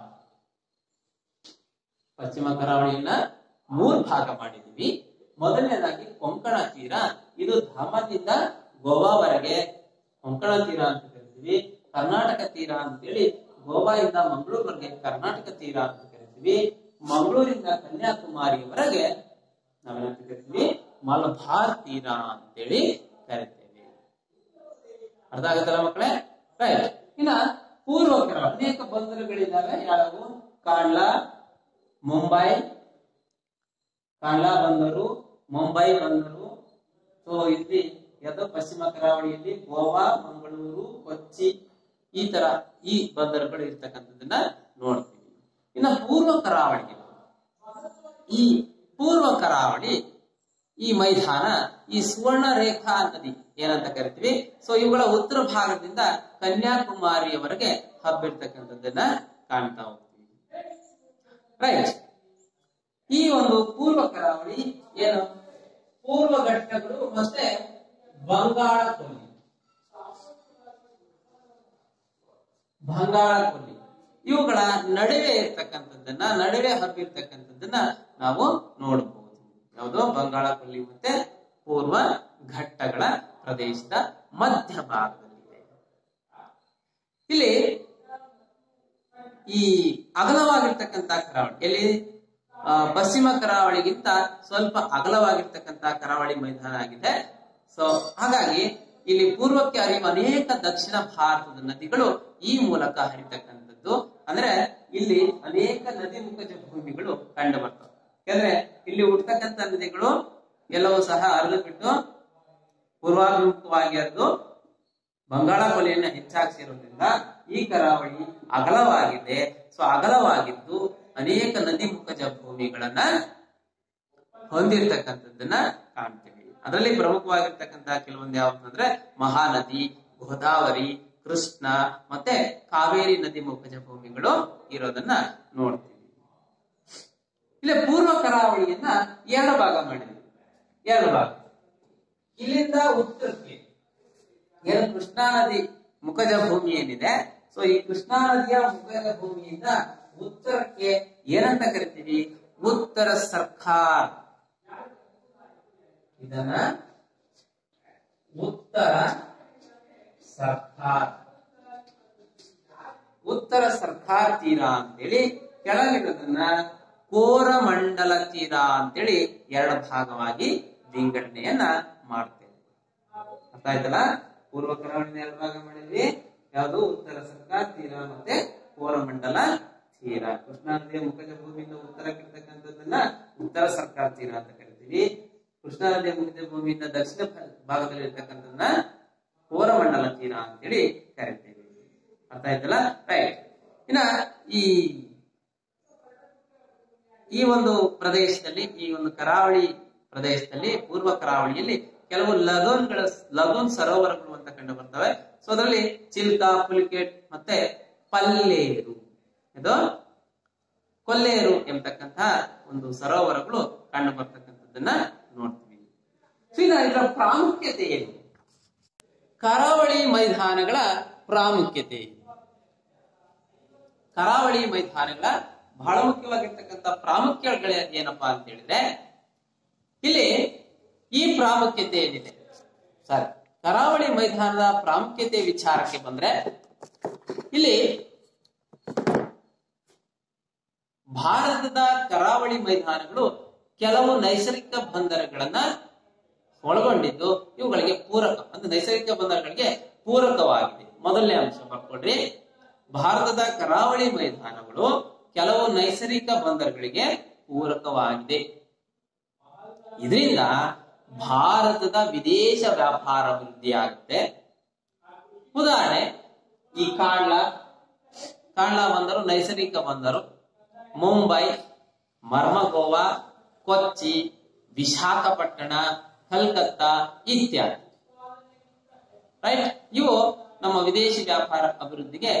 Speaker 1: ಪಶ್ಚಿಮ ಕರಾವಳಿಯನ್ನ ಮೂರ್ ಭಾಗ ಮಾಡಿದೀವಿ ಮೊದಲನೇದಾಗಿ ಕೊಂಕಣ ತೀರ ಇದು ಧಾಮದಿಂದ ಗೋವಾವರೆಗೆ ಕೊಂಕಣ ತೀರ ಅಂತ ಕರಿತೀವಿ ಕರ್ನಾಟಕ ತೀರ ಅಂತೇಳಿ ಗೋವಾದಿಂದ ಮಂಗಳೂರುವರೆಗೆ ಕರ್ನಾಟಕ ತೀರ ಅಂತ ಕರಿತೀವಿ ಮಂಗಳೂರಿಂದ ಕನ್ಯಾಕುಮಾರಿಯವರೆಗೆ ನಾವೇನಂತ ಕರಿತೀವಿ ಮಲಬಾರ್ ತೀರ ಅಂತೇಳಿ ಕರಿತೇವೆ ಅರ್ಥ ಆಗತ್ತಲ್ಲ ಮಕ್ಕಳೇ ರೈಟ್ ಇನ್ನ ಪೂರ್ವ ಕರಾವಳಿ ಅನೇಕ ಬಂದರುಗಳಿದ್ದಾವೆ ಯಾವುವು ಕಾಂಡ್ಲಾ ಮುಂಬೈ ಕಾಂಡ್ಲಾ ಬಂದರು ಮುಂಬೈ ಬಂದರು ಸೊ ಇಲ್ಲಿ ಯಾವುದು ಪಶ್ಚಿಮ ಕರಾವಳಿಯಲ್ಲಿ ಗೋವಾ ಮಂಗಳೂರು ಕೊಚ್ಚಿ ಈ ತರ ಈ ಬಂದರುಗಳು ಇರ್ತಕ್ಕಂಥದ್ದನ್ನ ನೋಡ್ತೀವಿ ಇನ್ನು ಪೂರ್ವ ಕರಾವಳಿಗೆ ಈ ಪೂರ್ವ ಕರಾವಳಿ ಈ ಮೈದಾನ ಈ ಸುವರ್ಣ ರೇಖಾ ನದಿ ಏನಂತ ಕರಿತೀವಿ ಸೊ ಇವುಗಳ ಉತ್ತರ ಭಾಗದಿಂದ ಕನ್ಯಾಕುಮಾರಿಯವರೆಗೆ ಹಬ್ಬಿರ್ತಕ್ಕಂಥದ್ದನ್ನ ಕಾಣ್ತಾ ಹೋಗ್ತೀವಿ ರೈಟ್ ಈ ಒಂದು ಪೂರ್ವ ಕರಾವಳಿ ಏನು ಪೂರ್ವ ಘಟ್ಟಗಳು ಮತ್ತೆ ಬಂಗಾಳ ಕೊಲ್ಲಿ ಬಂಗಾಳ ಕೊಲ್ಲಿ ಇವುಗಳ ನಡುವೆ ಇರ್ತಕ್ಕಂಥದ್ದನ್ನ ನಡುವೆ ಹಬ್ಬಿರ್ತಕ್ಕಂಥದ್ದನ್ನ ನಾವು ನೋಡಬಹುದು ಯಾವುದು ಬಂಗಾಳ ಕೊಲ್ಲಿ ಮತ್ತೆ ಪೂರ್ವ ಘಟ್ಟಗಳ ಪ್ರದೇಶದ ಮಧ್ಯ ಭಾಗದಲ್ಲಿದೆ ಇಲ್ಲಿ ಈ ಅಗಲವಾಗಿರ್ತಕ್ಕಂಥ ಕರಾವಳಿ ಎಲ್ಲಿ ಆ, ಪಶ್ಚಿಮ ಕರಾವಳಿಗಿಂತ ಸ್ವಲ್ಪ ಅಗಲವಾಗಿರ್ತಕ್ಕಂಥ ಕರಾವಳಿ ಮೈದಾನ ಆಗಿದೆ ಸೊ ಹಾಗಾಗಿ ಇಲ್ಲಿ ಪೂರ್ವಕ್ಕೆ ಹರಿಯುವ ಅನೇಕ ದಕ್ಷಿಣ ಭಾರತದ ನದಿಗಳು ಈ ಮೂಲಕ ಹರಿತಕ್ಕಂಥದ್ದು ಅಂದ್ರೆ ಇಲ್ಲಿ ಅನೇಕ ನದಿ ಮುಖಜ ಭೂಮಿಗಳು ಕಂಡು ಬರ್ತವೆ ಯಾಕಂದ್ರೆ ಇಲ್ಲಿ ಹುಟ್ಟತಕ್ಕಂಥ ನದಿಗಳು ಎಲ್ಲವೂ ಸಹ ಹರಿದು ಬಿಟ್ಟು ಪೂರ್ವಾಭಿಮುಖವಾಗಿ ಹರಿದು ಬಂಗಾಳ ಕೊಲ್ಲಿಯನ್ನ ಹೆಚ್ಚಾಗಿಸಿರೋದ್ರಿಂದ ಈ ಕರಾವಳಿ ಅಗಲವಾಗಿದೆ ಸೊ ಅಗಲವಾಗಿದ್ದು ಅನೇಕ ನದಿ ಮುಖಜ ಭೂಮಿಗಳನ್ನ ಹೊಂದಿರತಕ್ಕಂಥದ್ದನ್ನ ಕಾಣ್ತೀವಿ ಅದರಲ್ಲಿ ಪ್ರಮುಖವಾಗಿರ್ತಕ್ಕಂತಹ ಕೆಲವೊಂದು ಯಾವ್ದು ಅಂದ್ರೆ ಮಹಾನದಿ ಗೋದಾವರಿ ಕೃಷ್ಣ ಮತ್ತೆ ಕಾವೇರಿ ನದಿ ಮುಖಜ ಭೂಮಿಗಳು ಇರೋದನ್ನ ನೋಡ್ತೀವಿ ಇಲ್ಲಿ ಪೂರ್ವ ಕರಾವಳಿಯನ್ನ ಎರಡು ಭಾಗ ಮಾಡಿದ್ವಿ ಎರಡು ಭಾಗ ಇಲ್ಲಿಂದ ಉತ್ತರಕ್ಕೆ ಏನು ಕೃಷ್ಣಾ ನದಿ ಮುಖಜ ಭೂಮಿ ಏನಿದೆ ಸೊ ಈ ಕೃಷ್ಣಾ ನದಿಯ ಮುಖಜ ಭೂಮಿಯಿಂದ ಉತ್ತರಕ್ಕೆ ಏನಂತ ಕರಿತೀವಿ ಉತ್ತರ ಸರ್ಕಾರ್ ಇದನ್ನ ಉತ್ತರ ಸರ್ಕಾರ್ ಉತ್ತರ ಸರ್ಕಾರ್ ತೀರ ಅಂತೇಳಿ ಕೆಳಗಿರೋದನ್ನ ಕೋರಮಂಡಲ ತೀರ ಅಂತೇಳಿ ಎರಡು ಭಾಗವಾಗಿ ವಿಂಗಡಣೆಯನ್ನ ಮಾಡ್ತೇವೆ ಅರ್ಥ ಆಯ್ತಲ್ಲ ಪೂರ್ವ ಕರಾವಳಿನ ಎರಡು ಭಾಗ ಮಾಡಿದ್ವಿ ಯಾವುದು ಉತ್ತರ ಸರ್ಕಾರ್ ತೀರ ಮತ್ತೆ ಕೋರಮಂಡಲ ತೀರ ಕೃಷ್ಣಾ ನದಿಯ ಮುಖಜ ಭೂಮಿಯಿಂದ ಉತ್ತರಕ್ಕಿರ್ತಕ್ಕಂಥದ್ದನ್ನ ಉತ್ತರ ಸರ್ಕಾರ್ ತೀರ ಅಂತ ಕರಿತೀವಿ ಕೃಷ್ಣಾ ನದಿಯ ಮುಖಜ ಭೂಮಿಯಿಂದ ದಕ್ಷಿಣ ಭಾಗದಲ್ಲಿ ಇರ್ತಕ್ಕಂಥದ್ದನ್ನ ಕೋರಮಂಡಲ ತೀರ ಅಂತೇಳಿ ಕರಿತೀವಿ ಅರ್ಥ ಆಯ್ತಲ್ಲ ರೈಟ್ ಇನ್ನ ಈ ಈ ಒಂದು ಪ್ರದೇಶದಲ್ಲಿ ಈ ಒಂದು ಕರಾವಳಿ ಪ್ರದೇಶದಲ್ಲಿ ಪೂರ್ವ ಕರಾವಳಿಯಲ್ಲಿ ಕೆಲವು ಲಗೋನ್ಗಳ ಲಗೋನ್ ಸರೋವರಗಳು ಅಂತ ಕಂಡು ಬರ್ತವೆ ಸೊ ಅದರಲ್ಲಿ ಚಿಲ್ಕ ಪುಲಿಕೆಟ್ ಮತ್ತೆ ಪಲ್ಲೇರು ಇದು ಕೊಲ್ಲೇರು ಎಂಬತಕ್ಕಂತಹ ಒಂದು ಸರೋವರಗಳು ಕಂಡು ಬರ್ತಕ್ಕಂಥದ್ದನ್ನ ನೋಡ್ತೀವಿ ಸೊ ಇನ್ನು ಇದರ ಪ್ರಾಮುಖ್ಯತೆ ಏನು ಕರಾವಳಿ ಮೈದಾನಗಳ ಪ್ರಾಮುಖ್ಯತೆ ಏನು? ಕರಾವಳಿ ಮೈದಾನಗಳ ಬಹಳ ಮುಖ್ಯವಾಗಿರ್ತಕ್ಕಂಥ ಪ್ರಾಮುಖ್ಯಗಳು ಏನಪ್ಪಾ ಅಂತ ಹೇಳಿದ್ರೆ ಇಲ್ಲಿ ಈ ಪ್ರಾಮುಖ್ಯತೆ ಏನಿದೆ ಸರಿ ಕರಾವಳಿ ಮೈದಾನದ ಪ್ರಾಮುಖ್ಯತೆ ವಿಚಾರಕ್ಕೆ ಬಂದ್ರೆ ಇಲ್ಲಿ ಭಾರತದ ಕರಾವಳಿ ಮೈದಾನಗಳು ಕೆಲವು ನೈಸರ್ಗಿಕ ಬಂದರುಗಳನ್ನ ಒಳಗೊಂಡಿದ್ದು ಇವುಗಳಿಗೆ ಪೂರಕ ಅಂದ್ರೆ ನೈಸರ್ಗಿಕ ಬಂದರುಗಳಿಗೆ ಪೂರಕವಾಗಿದೆ ಮೊದಲನೇ ಅಂಶ ಬರ್ಕೊಡ್ರಿ ಭಾರತದ ಕರಾವಳಿ ಮೈದಾನಗಳು ಕೆಲವು ನೈಸರ್ಗಿಕ ಬಂದರುಗಳಿಗೆ ಪೂರಕವಾಗಿದೆ ಇದರಿಂದ ಭಾರತದ ವಿದೇಶ ವ್ಯಾಪಾರ ವೃದ್ಧಿ ಆಗುತ್ತೆ ಉದಾಹರಣೆ ಈ ಕಾಂಡ್ಲಾ ಕಾಂಡ್ಲಾ ಬಂದರು ನೈಸರ್ಗಿಕ ಬಂದರು ಮುಂಬೈ ಮರ್ಮಗೋವಾ ಕೊಚ್ಚಿ ವಿಶಾಖಪಟ್ಟಣ ಕಲ್ಕತ್ತಾ ಇತ್ಯಾದಿ ರೈಟ್ ಇವು ನಮ್ಮ ವಿದೇಶಿ ವ್ಯಾಪಾರ ಅಭಿವೃದ್ಧಿಗೆ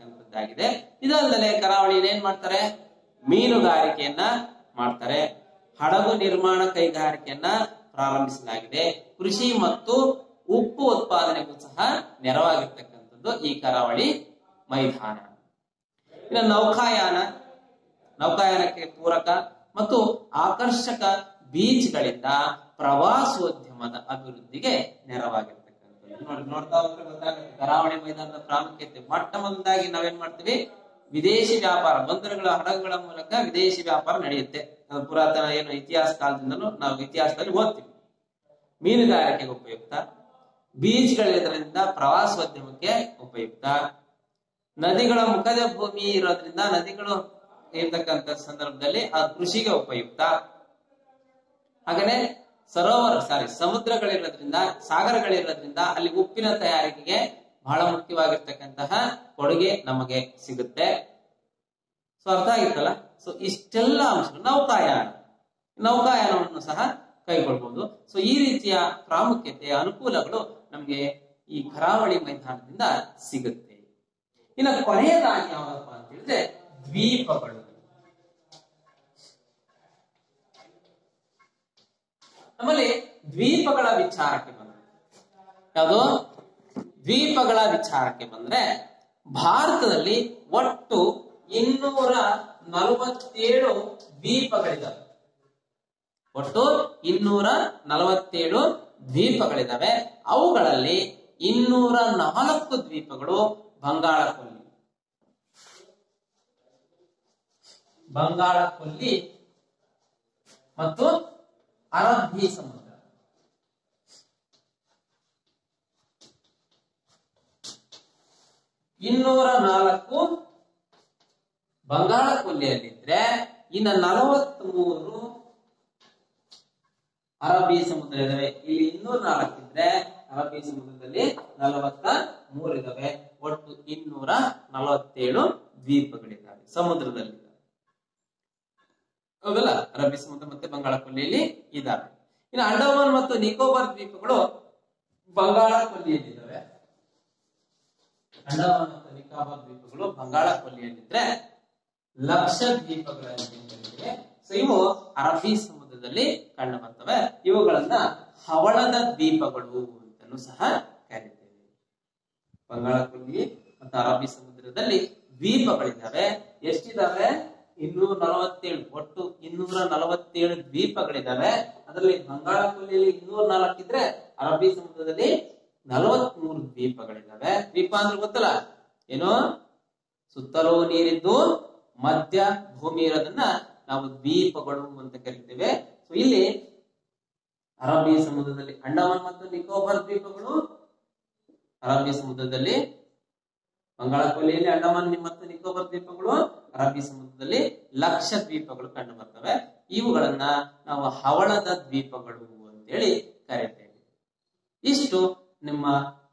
Speaker 1: ಪೂರಕವಾಗಿರ್ತಕ್ಕಂಥದ್ದಾಗಿದೆ ಇದಲ್ಲದೆ ಕರಾವಳಿಯಲ್ಲಿ ಏನ್ ಮಾಡ್ತಾರೆ ಮೀನುಗಾರಿಕೆಯನ್ನ ಮಾಡ್ತಾರೆ ಹಡಗು ನಿರ್ಮಾಣ ಕೈಗಾರಿಕೆಯನ್ನ ಪ್ರಾರಂಭಿಸಲಾಗಿದೆ ಕೃಷಿ ಮತ್ತು ಉಪ್ಪು ಉತ್ಪಾದನೆಗೂ ಸಹ ನೆರವಾಗಿರ್ತಕ್ಕಂಥದ್ದು ಈ ಕರಾವಳಿ ಮೈದಾನ ಇನ್ನು ನೌಕಾಯಾನ ನೌಕಾಯಾನಕ್ಕೆ ಪೂರಕ ಮತ್ತು ಆಕರ್ಷಕ ಬೀಚ್ಗಳಿಂದ ಪ್ರವಾಸೋದ್ಯಮದ ಅಭಿವೃದ್ಧಿಗೆ ನೆರವಾಗಿರ್ತಕ್ಕಂಥದ್ದು ನೋಡಿ ನೋಡ್ತಾ ಹೋದ್ರೆ ಗೊತ್ತಾಗುತ್ತೆ ಕರಾವಳಿ ಮೈದಾನದ ಪ್ರಾಮುಖ್ಯತೆ ಮೊಟ್ಟ ಮೊದಲಾಗಿ ನಾವೇನ್ ಮಾಡ್ತೀವಿ ವಿದೇಶಿ ವ್ಯಾಪಾರ ಬಂದರುಗಳ ಹಡಗುಗಳ ಮೂಲಕ ವಿದೇಶಿ ವ್ಯಾಪಾರ ನಡೆಯುತ್ತೆ ಅದು ಪುರಾತನ ಏನು ಇತಿಹಾಸ ಕಾಲದಿಂದಲೂ ನಾವು ಇತಿಹಾಸದಲ್ಲಿ ಓದ್ತೀವಿ ಮೀನುಗಾರಿಕೆಗೆ ಉಪಯುಕ್ತ ಬೀಚ್ಗಳಿರೋದ್ರಿಂದ ಪ್ರವಾಸೋದ್ಯಮಕ್ಕೆ ಉಪಯುಕ್ತ ನದಿಗಳ ಮುಖದ ಭೂಮಿ ಇರೋದ್ರಿಂದ ನದಿಗಳು ಇರ್ತಕ್ಕಂಥ ಸಂದರ್ಭದಲ್ಲಿ ಆ ಕೃಷಿಗೆ ಉಪಯುಕ್ತ ಹಾಗೇನೆ ಸರೋವರ ಸಾರಿ ಸಮುದ್ರಗಳಿರೋದ್ರಿಂದ ಸಾಗರಗಳಿರೋದ್ರಿಂದ ಅಲ್ಲಿ ಉಪ್ಪಿನ ತಯಾರಿಕೆಗೆ ಬಹಳ ಮುಖ್ಯವಾಗಿರ್ತಕ್ಕಂತಹ ಕೊಡುಗೆ ನಮಗೆ ಸಿಗುತ್ತೆ ಸೊ ಅರ್ಥ ಆಗಿತ್ತಲ್ಲ ಸೊ ಇಷ್ಟೆಲ್ಲ ಅಂಶಗಳು ನೌಕಾಯಾನ ನೌಕಾಯಾನವನ್ನು ಸಹ ಕೈಗೊಳ್ಬಹುದು ಸೊ ಈ ರೀತಿಯ ಪ್ರಾಮುಖ್ಯತೆ ಅನುಕೂಲಗಳು ನಮಗೆ ಈ ಕರಾವಳಿ ಮೈದಾನದಿಂದ ಸಿಗುತ್ತೆ ಇನ್ನು ಕೊನೆಯದಾಗಿ ಯಾವ್ದಪ್ಪ ಅಂತ ಹೇಳಿದ್ರೆ ದ್ವೀಪಗಳು ನಮ್ಮಲ್ಲಿ ದ್ವೀಪಗಳ ವಿಚಾರಕ್ಕೆ ಬಂದ್ರೆ ಯಾವುದು ದ್ವೀಪಗಳ ವಿಚಾರಕ್ಕೆ ಬಂದ್ರೆ ಭಾರತದಲ್ಲಿ ಒಟ್ಟು ಇನ್ನೂರ ನಲವತ್ತೇಳು ದ್ವೀಪಗಳಿದಾವೆ ಒಟ್ಟು ಇನ್ನೂರ ನಲವತ್ತೇಳು ದ್ವೀಪಗಳಿದಾವೆ ಅವುಗಳಲ್ಲಿ ಇನ್ನೂರ ನಾಲ್ಕು ದ್ವೀಪಗಳು ಬಂಗಾಳ ಕೊಲ್ಲಿ ಬಂಗಾಳ ಕೊಲ್ಲಿ ಮತ್ತು ಅರಬ್ಬಿ ಸಮುದ್ರ ಇನ್ನೂರ ನಾಲ್ಕು ಬಂಗಾಳ ಕೊಲ್ಲಿಯಲ್ಲಿದ್ರೆ ಇನ್ನ ನಲವತ್ತ್ ಮೂರು ಅರಬ್ಬಿ ಸಮುದ್ರ ಇದಾವೆ ಇಲ್ಲಿ ಇನ್ನೂರ ನಾಲ್ಕು ಇದ್ರೆ ಅರಬ್ಬಿ ಸಮುದ್ರದಲ್ಲಿ ನಲವತ್ತ ಮೂರು ಇದಾವೆ ಒಟ್ಟು ಇನ್ನೂರ ನಲವತ್ತೇಳು ದ್ವೀಪಗಳಿದ್ದಾವೆ ಸಮುದ್ರದಲ್ಲಿ ಹೌದಲ್ಲ ಅರಬ್ಬಿ ಸಮುದ್ರ ಮತ್ತೆ ಬಂಗಾಳ ಕೊಲ್ಲಿಯಲ್ಲಿ ಇದ್ದಾವೆ ಇನ್ನು ಅಂಡಮಾನ್ ಮತ್ತು ನಿಕೋಬಾರ್ ದ್ವೀಪಗಳು ಬಂಗಾಳ ಕೊಲ್ಲಿಯಲ್ಲಿದ್ದಾವೆ ಅಂಡಮಾನ್ ಮತ್ತು ನಿಕೋಬಾರ್ ದ್ವೀಪಗಳು ಬಂಗಾಳ ಕೊಲ್ಲಿಯಲ್ಲಿದ್ರೆ ಲಕ್ಷ ದ್ವೀಪಗಳಲ್ಲಿ ಕರೀತೇವೆ ಸೊ ಇವು ಅರಬ್ಬಿ ಸಮುದ್ರದಲ್ಲಿ ಕಂಡು ಬರ್ತವೆ ಇವುಗಳನ್ನ ಹವಳದ ದ್ವೀಪಗಳು ಅಂತಲೂ ಸಹ ಕರೀತೇವೆ ಬಂಗಾಳ ಕೊಲ್ಲಿ ಮತ್ತು ಅರಬ್ಬಿ ಸಮುದ್ರದಲ್ಲಿ ದ್ವೀಪಗಳಿದ್ದಾವೆ ಎಷ್ಟಿದಾವೆ ಇನ್ನೂರ ನಲವತ್ತೇಳು ಒಟ್ಟು ಇನ್ನೂರ ನಲವತ್ತೇಳು ದ್ವೀಪಗಳಿದ್ದಾವೆ ಅದರಲ್ಲಿ ಬಂಗಾಳ ಕೊಲ್ಲಿಯಲ್ಲಿ ಇನ್ನೂರ ನಾಲ್ಕು ಇದ್ರೆ ಅರಬ್ಬಿ ಸಮುದ್ರದಲ್ಲಿ ನಲವತ್ಮೂರು ದ್ವೀಪಗಳಿದ್ದಾವೆ ದ್ವೀಪ ಅಂದ್ರೆ ಗೊತ್ತಲ್ಲ ಏನು ಸುತ್ತಲೂ ನೀರಿದ್ದು ಮಧ್ಯ ಭೂಮಿ ಇರೋದನ್ನ ನಾವು ದ್ವೀಪಗಳು ಅಂತ ಕರಿತೇವೆ ಸೊ ಇಲ್ಲಿ ಅರಬ್ಬಿ ಸಮುದ್ರದಲ್ಲಿ ಅಂಡಮಾನ್ ಮತ್ತು ನಿಕೋಬಾರ್ ದ್ವೀಪಗಳು ಅರಬ್ಬಿ ಸಮುದ್ರದಲ್ಲಿ ಬಂಗಾಳ ಕೊಲ್ಲಿಯಲ್ಲಿ ಅಂಡಮಾನ್ ಮತ್ತು ನಿಕೋಬಾರ್ ದ್ವೀಪಗಳು ಅರಬ್ಬಿ ಸಮುದ್ರದಲ್ಲಿ ಲಕ್ಷ ದ್ವೀಪಗಳು ಕಂಡು ಬರ್ತವೆ ಇವುಗಳನ್ನ ನಾವು ಹವಳದ ದ್ವೀಪಗಳು ಅಂತೇಳಿ ಕರಿತೇವೆ ಇಷ್ಟು ನಿಮ್ಮ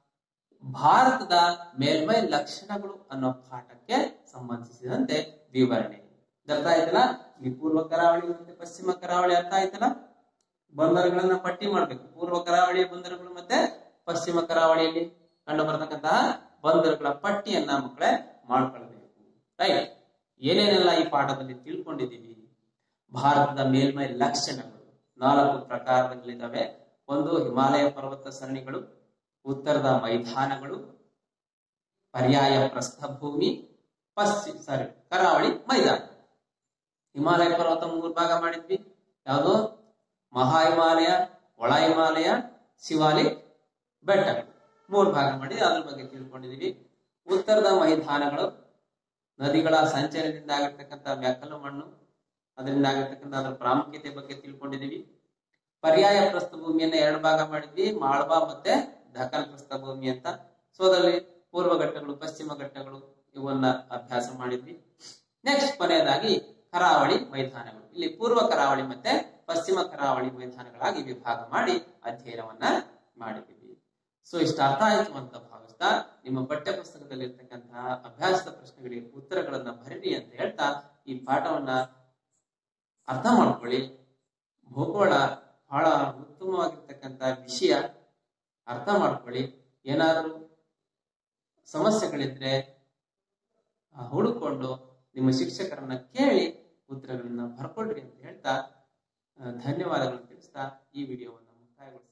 Speaker 1: ಭಾರತದ ಮೇಲ್ಮೈ ಲಕ್ಷಣಗಳು ಅನ್ನೋ ಪಾಠಕ್ಕೆ ಸಂಬಂಧಿಸಿದಂತೆ ವಿವರಣೆ ಅರ್ಥ ಆಯ್ತಲ್ಲ ಇಲ್ಲಿ ಪೂರ್ವ ಕರಾವಳಿ ಮತ್ತೆ ಪಶ್ಚಿಮ ಕರಾವಳಿ ಅರ್ಥ ಆಯ್ತಲ್ಲ ಬಂದರುಗಳನ್ನ ಪಟ್ಟಿ ಮಾಡ್ಬೇಕು ಪೂರ್ವ ಕರಾವಳಿಯ ಬಂದರುಗಳು ಮತ್ತೆ ಪಶ್ಚಿಮ ಕರಾವಳಿಯಲ್ಲಿ ಕಂಡು ಬರತಕ್ಕಂತಹ ಬಂದರುಗಳ ಪಟ್ಟಿಯನ್ನ ಮಕ್ಕಳೇ ಮಾಡ್ಕೊಳ್ಬೇಕು ರೈಟ್ ಏನೇನೆಲ್ಲ ಈ ಪಾಠದಲ್ಲಿ ತಿಳ್ಕೊಂಡಿದ್ದೀವಿ ಭಾರತದ ಮೇಲ್ಮೈ ಲಕ್ಷಣಗಳು ನಾಲ್ಕು ಪ್ರಕಾರಗಳಿದ್ದಾವೆ ಒಂದು ಹಿಮಾಲಯ ಪರ್ವತ ಸರಣಿಗಳು ಉತ್ತರದ ಮೈದಾನಗಳು ಪರ್ಯಾಯ ಪ್ರಸ್ಥಭೂಮಿ ಪಶ್ಚಿಮ ಸಾರಿ ಕರಾವಳಿ ಮೈದಾನ ಹಿಮಾಲಯ ಪರ್ವತ ಮೂರು ಭಾಗ ಮಾಡಿದ್ವಿ ಯಾವುದು ಮಹಾ ಹಿಮಾಲಯ ಒಳ ಹಿಮಾಲಯ ಶಿವಾಲಿಕ್ ಬೆಟ್ಟಗಳು ಮೂರು ಭಾಗ ಮಾಡಿ ಅದ್ರ ಬಗ್ಗೆ ತಿಳ್ಕೊಂಡಿದೀವಿ ಉತ್ತರದ ಮೈದಾನಗಳು ನದಿಗಳ ಸಂಚಯನದಿಂದ ಆಗಿರ್ತಕ್ಕಂಥ ಮೆಕ್ಕಲು ಮಣ್ಣು ಅದರಿಂದ ಆಗಿರ್ತಕ್ಕಂಥ ಅದರ ಪ್ರಾಮುಖ್ಯತೆ ಬಗ್ಗೆ ತಿಳ್ಕೊಂಡಿದೀವಿ ಪರ್ಯಾಯ ಪ್ರಸ್ಥಭೂಮಿಯನ್ನ ಎರಡು ಭಾಗ ಮಾಡಿದ್ವಿ ಮಾಳ್ವಾ ಮತ್ತೆ ದಖಲ್ ಪ್ರಸ್ಥಭೂಮಿ ಅಂತ ಸೊ ಅದರಲ್ಲಿ ಪೂರ್ವ ಘಟ್ಟಗಳು ಪಶ್ಚಿಮ ಘಟ್ಟಗಳು ಇವನ್ನ ಅಭ್ಯಾಸ ಮಾಡಿದ್ವಿ ನೆಕ್ಸ್ಟ್ ಕೊನೆಯದಾಗಿ ಕರಾವಳಿ ಮೈದಾನಗಳು ಇಲ್ಲಿ ಪೂರ್ವ ಕರಾವಳಿ ಮತ್ತೆ ಪಶ್ಚಿಮ ಕರಾವಳಿ ಮೈದಾನಗಳಾಗಿ ವಿಭಾಗ ಮಾಡಿ ಅಧ್ಯಯನವನ್ನ ಮಾಡಿದ್ದೀವಿ ಸೊ ಇಷ್ಟು ಅರ್ಥ ಆಯ್ತು ಅಂತ ಭಾವಿಸ್ತಾ ನಿಮ್ಮ ಪಠ್ಯ ಪುಸ್ತಕದಲ್ಲಿ ಇರ್ತಕ್ಕಂತಹ ಅಭ್ಯಾಸದ ಪ್ರಶ್ನೆಗಳಿಗೆ ಉತ್ತರಗಳನ್ನ ಬರೀರಿ ಅಂತ ಹೇಳ್ತಾ ಈ ಪಾಠವನ್ನ ಅರ್ಥ ಮಾಡ್ಕೊಳ್ಳಿ ಭೂಗೋಳ ಬಹಳ ಉತ್ತಮವಾಗಿರ್ತಕ್ಕಂಥ ವಿಷಯ ಅರ್ಥ ಮಾಡ್ಕೊಳ್ಳಿ ಏನಾದರೂ ಸಮಸ್ಯೆಗಳಿದ್ರೆ ಆ, ಹುಡುಕೊಂಡು ನಿಮ್ಮ ಶಿಕ್ಷಕರನ್ನ ಕೇಳಿ ಉತ್ತರಗಳನ್ನ ಬರ್ಕೊಳ್ರಿ ಅಂತ ಹೇಳ್ತಾ ಧನ್ಯವಾದಗಳನ್ನು ತಿಳಿಸ್ತಾ ಈ ವಿಡಿಯೋವನ್ನು ಮುಕ್ತಾಯಗೊಳಿಸ್ತಾ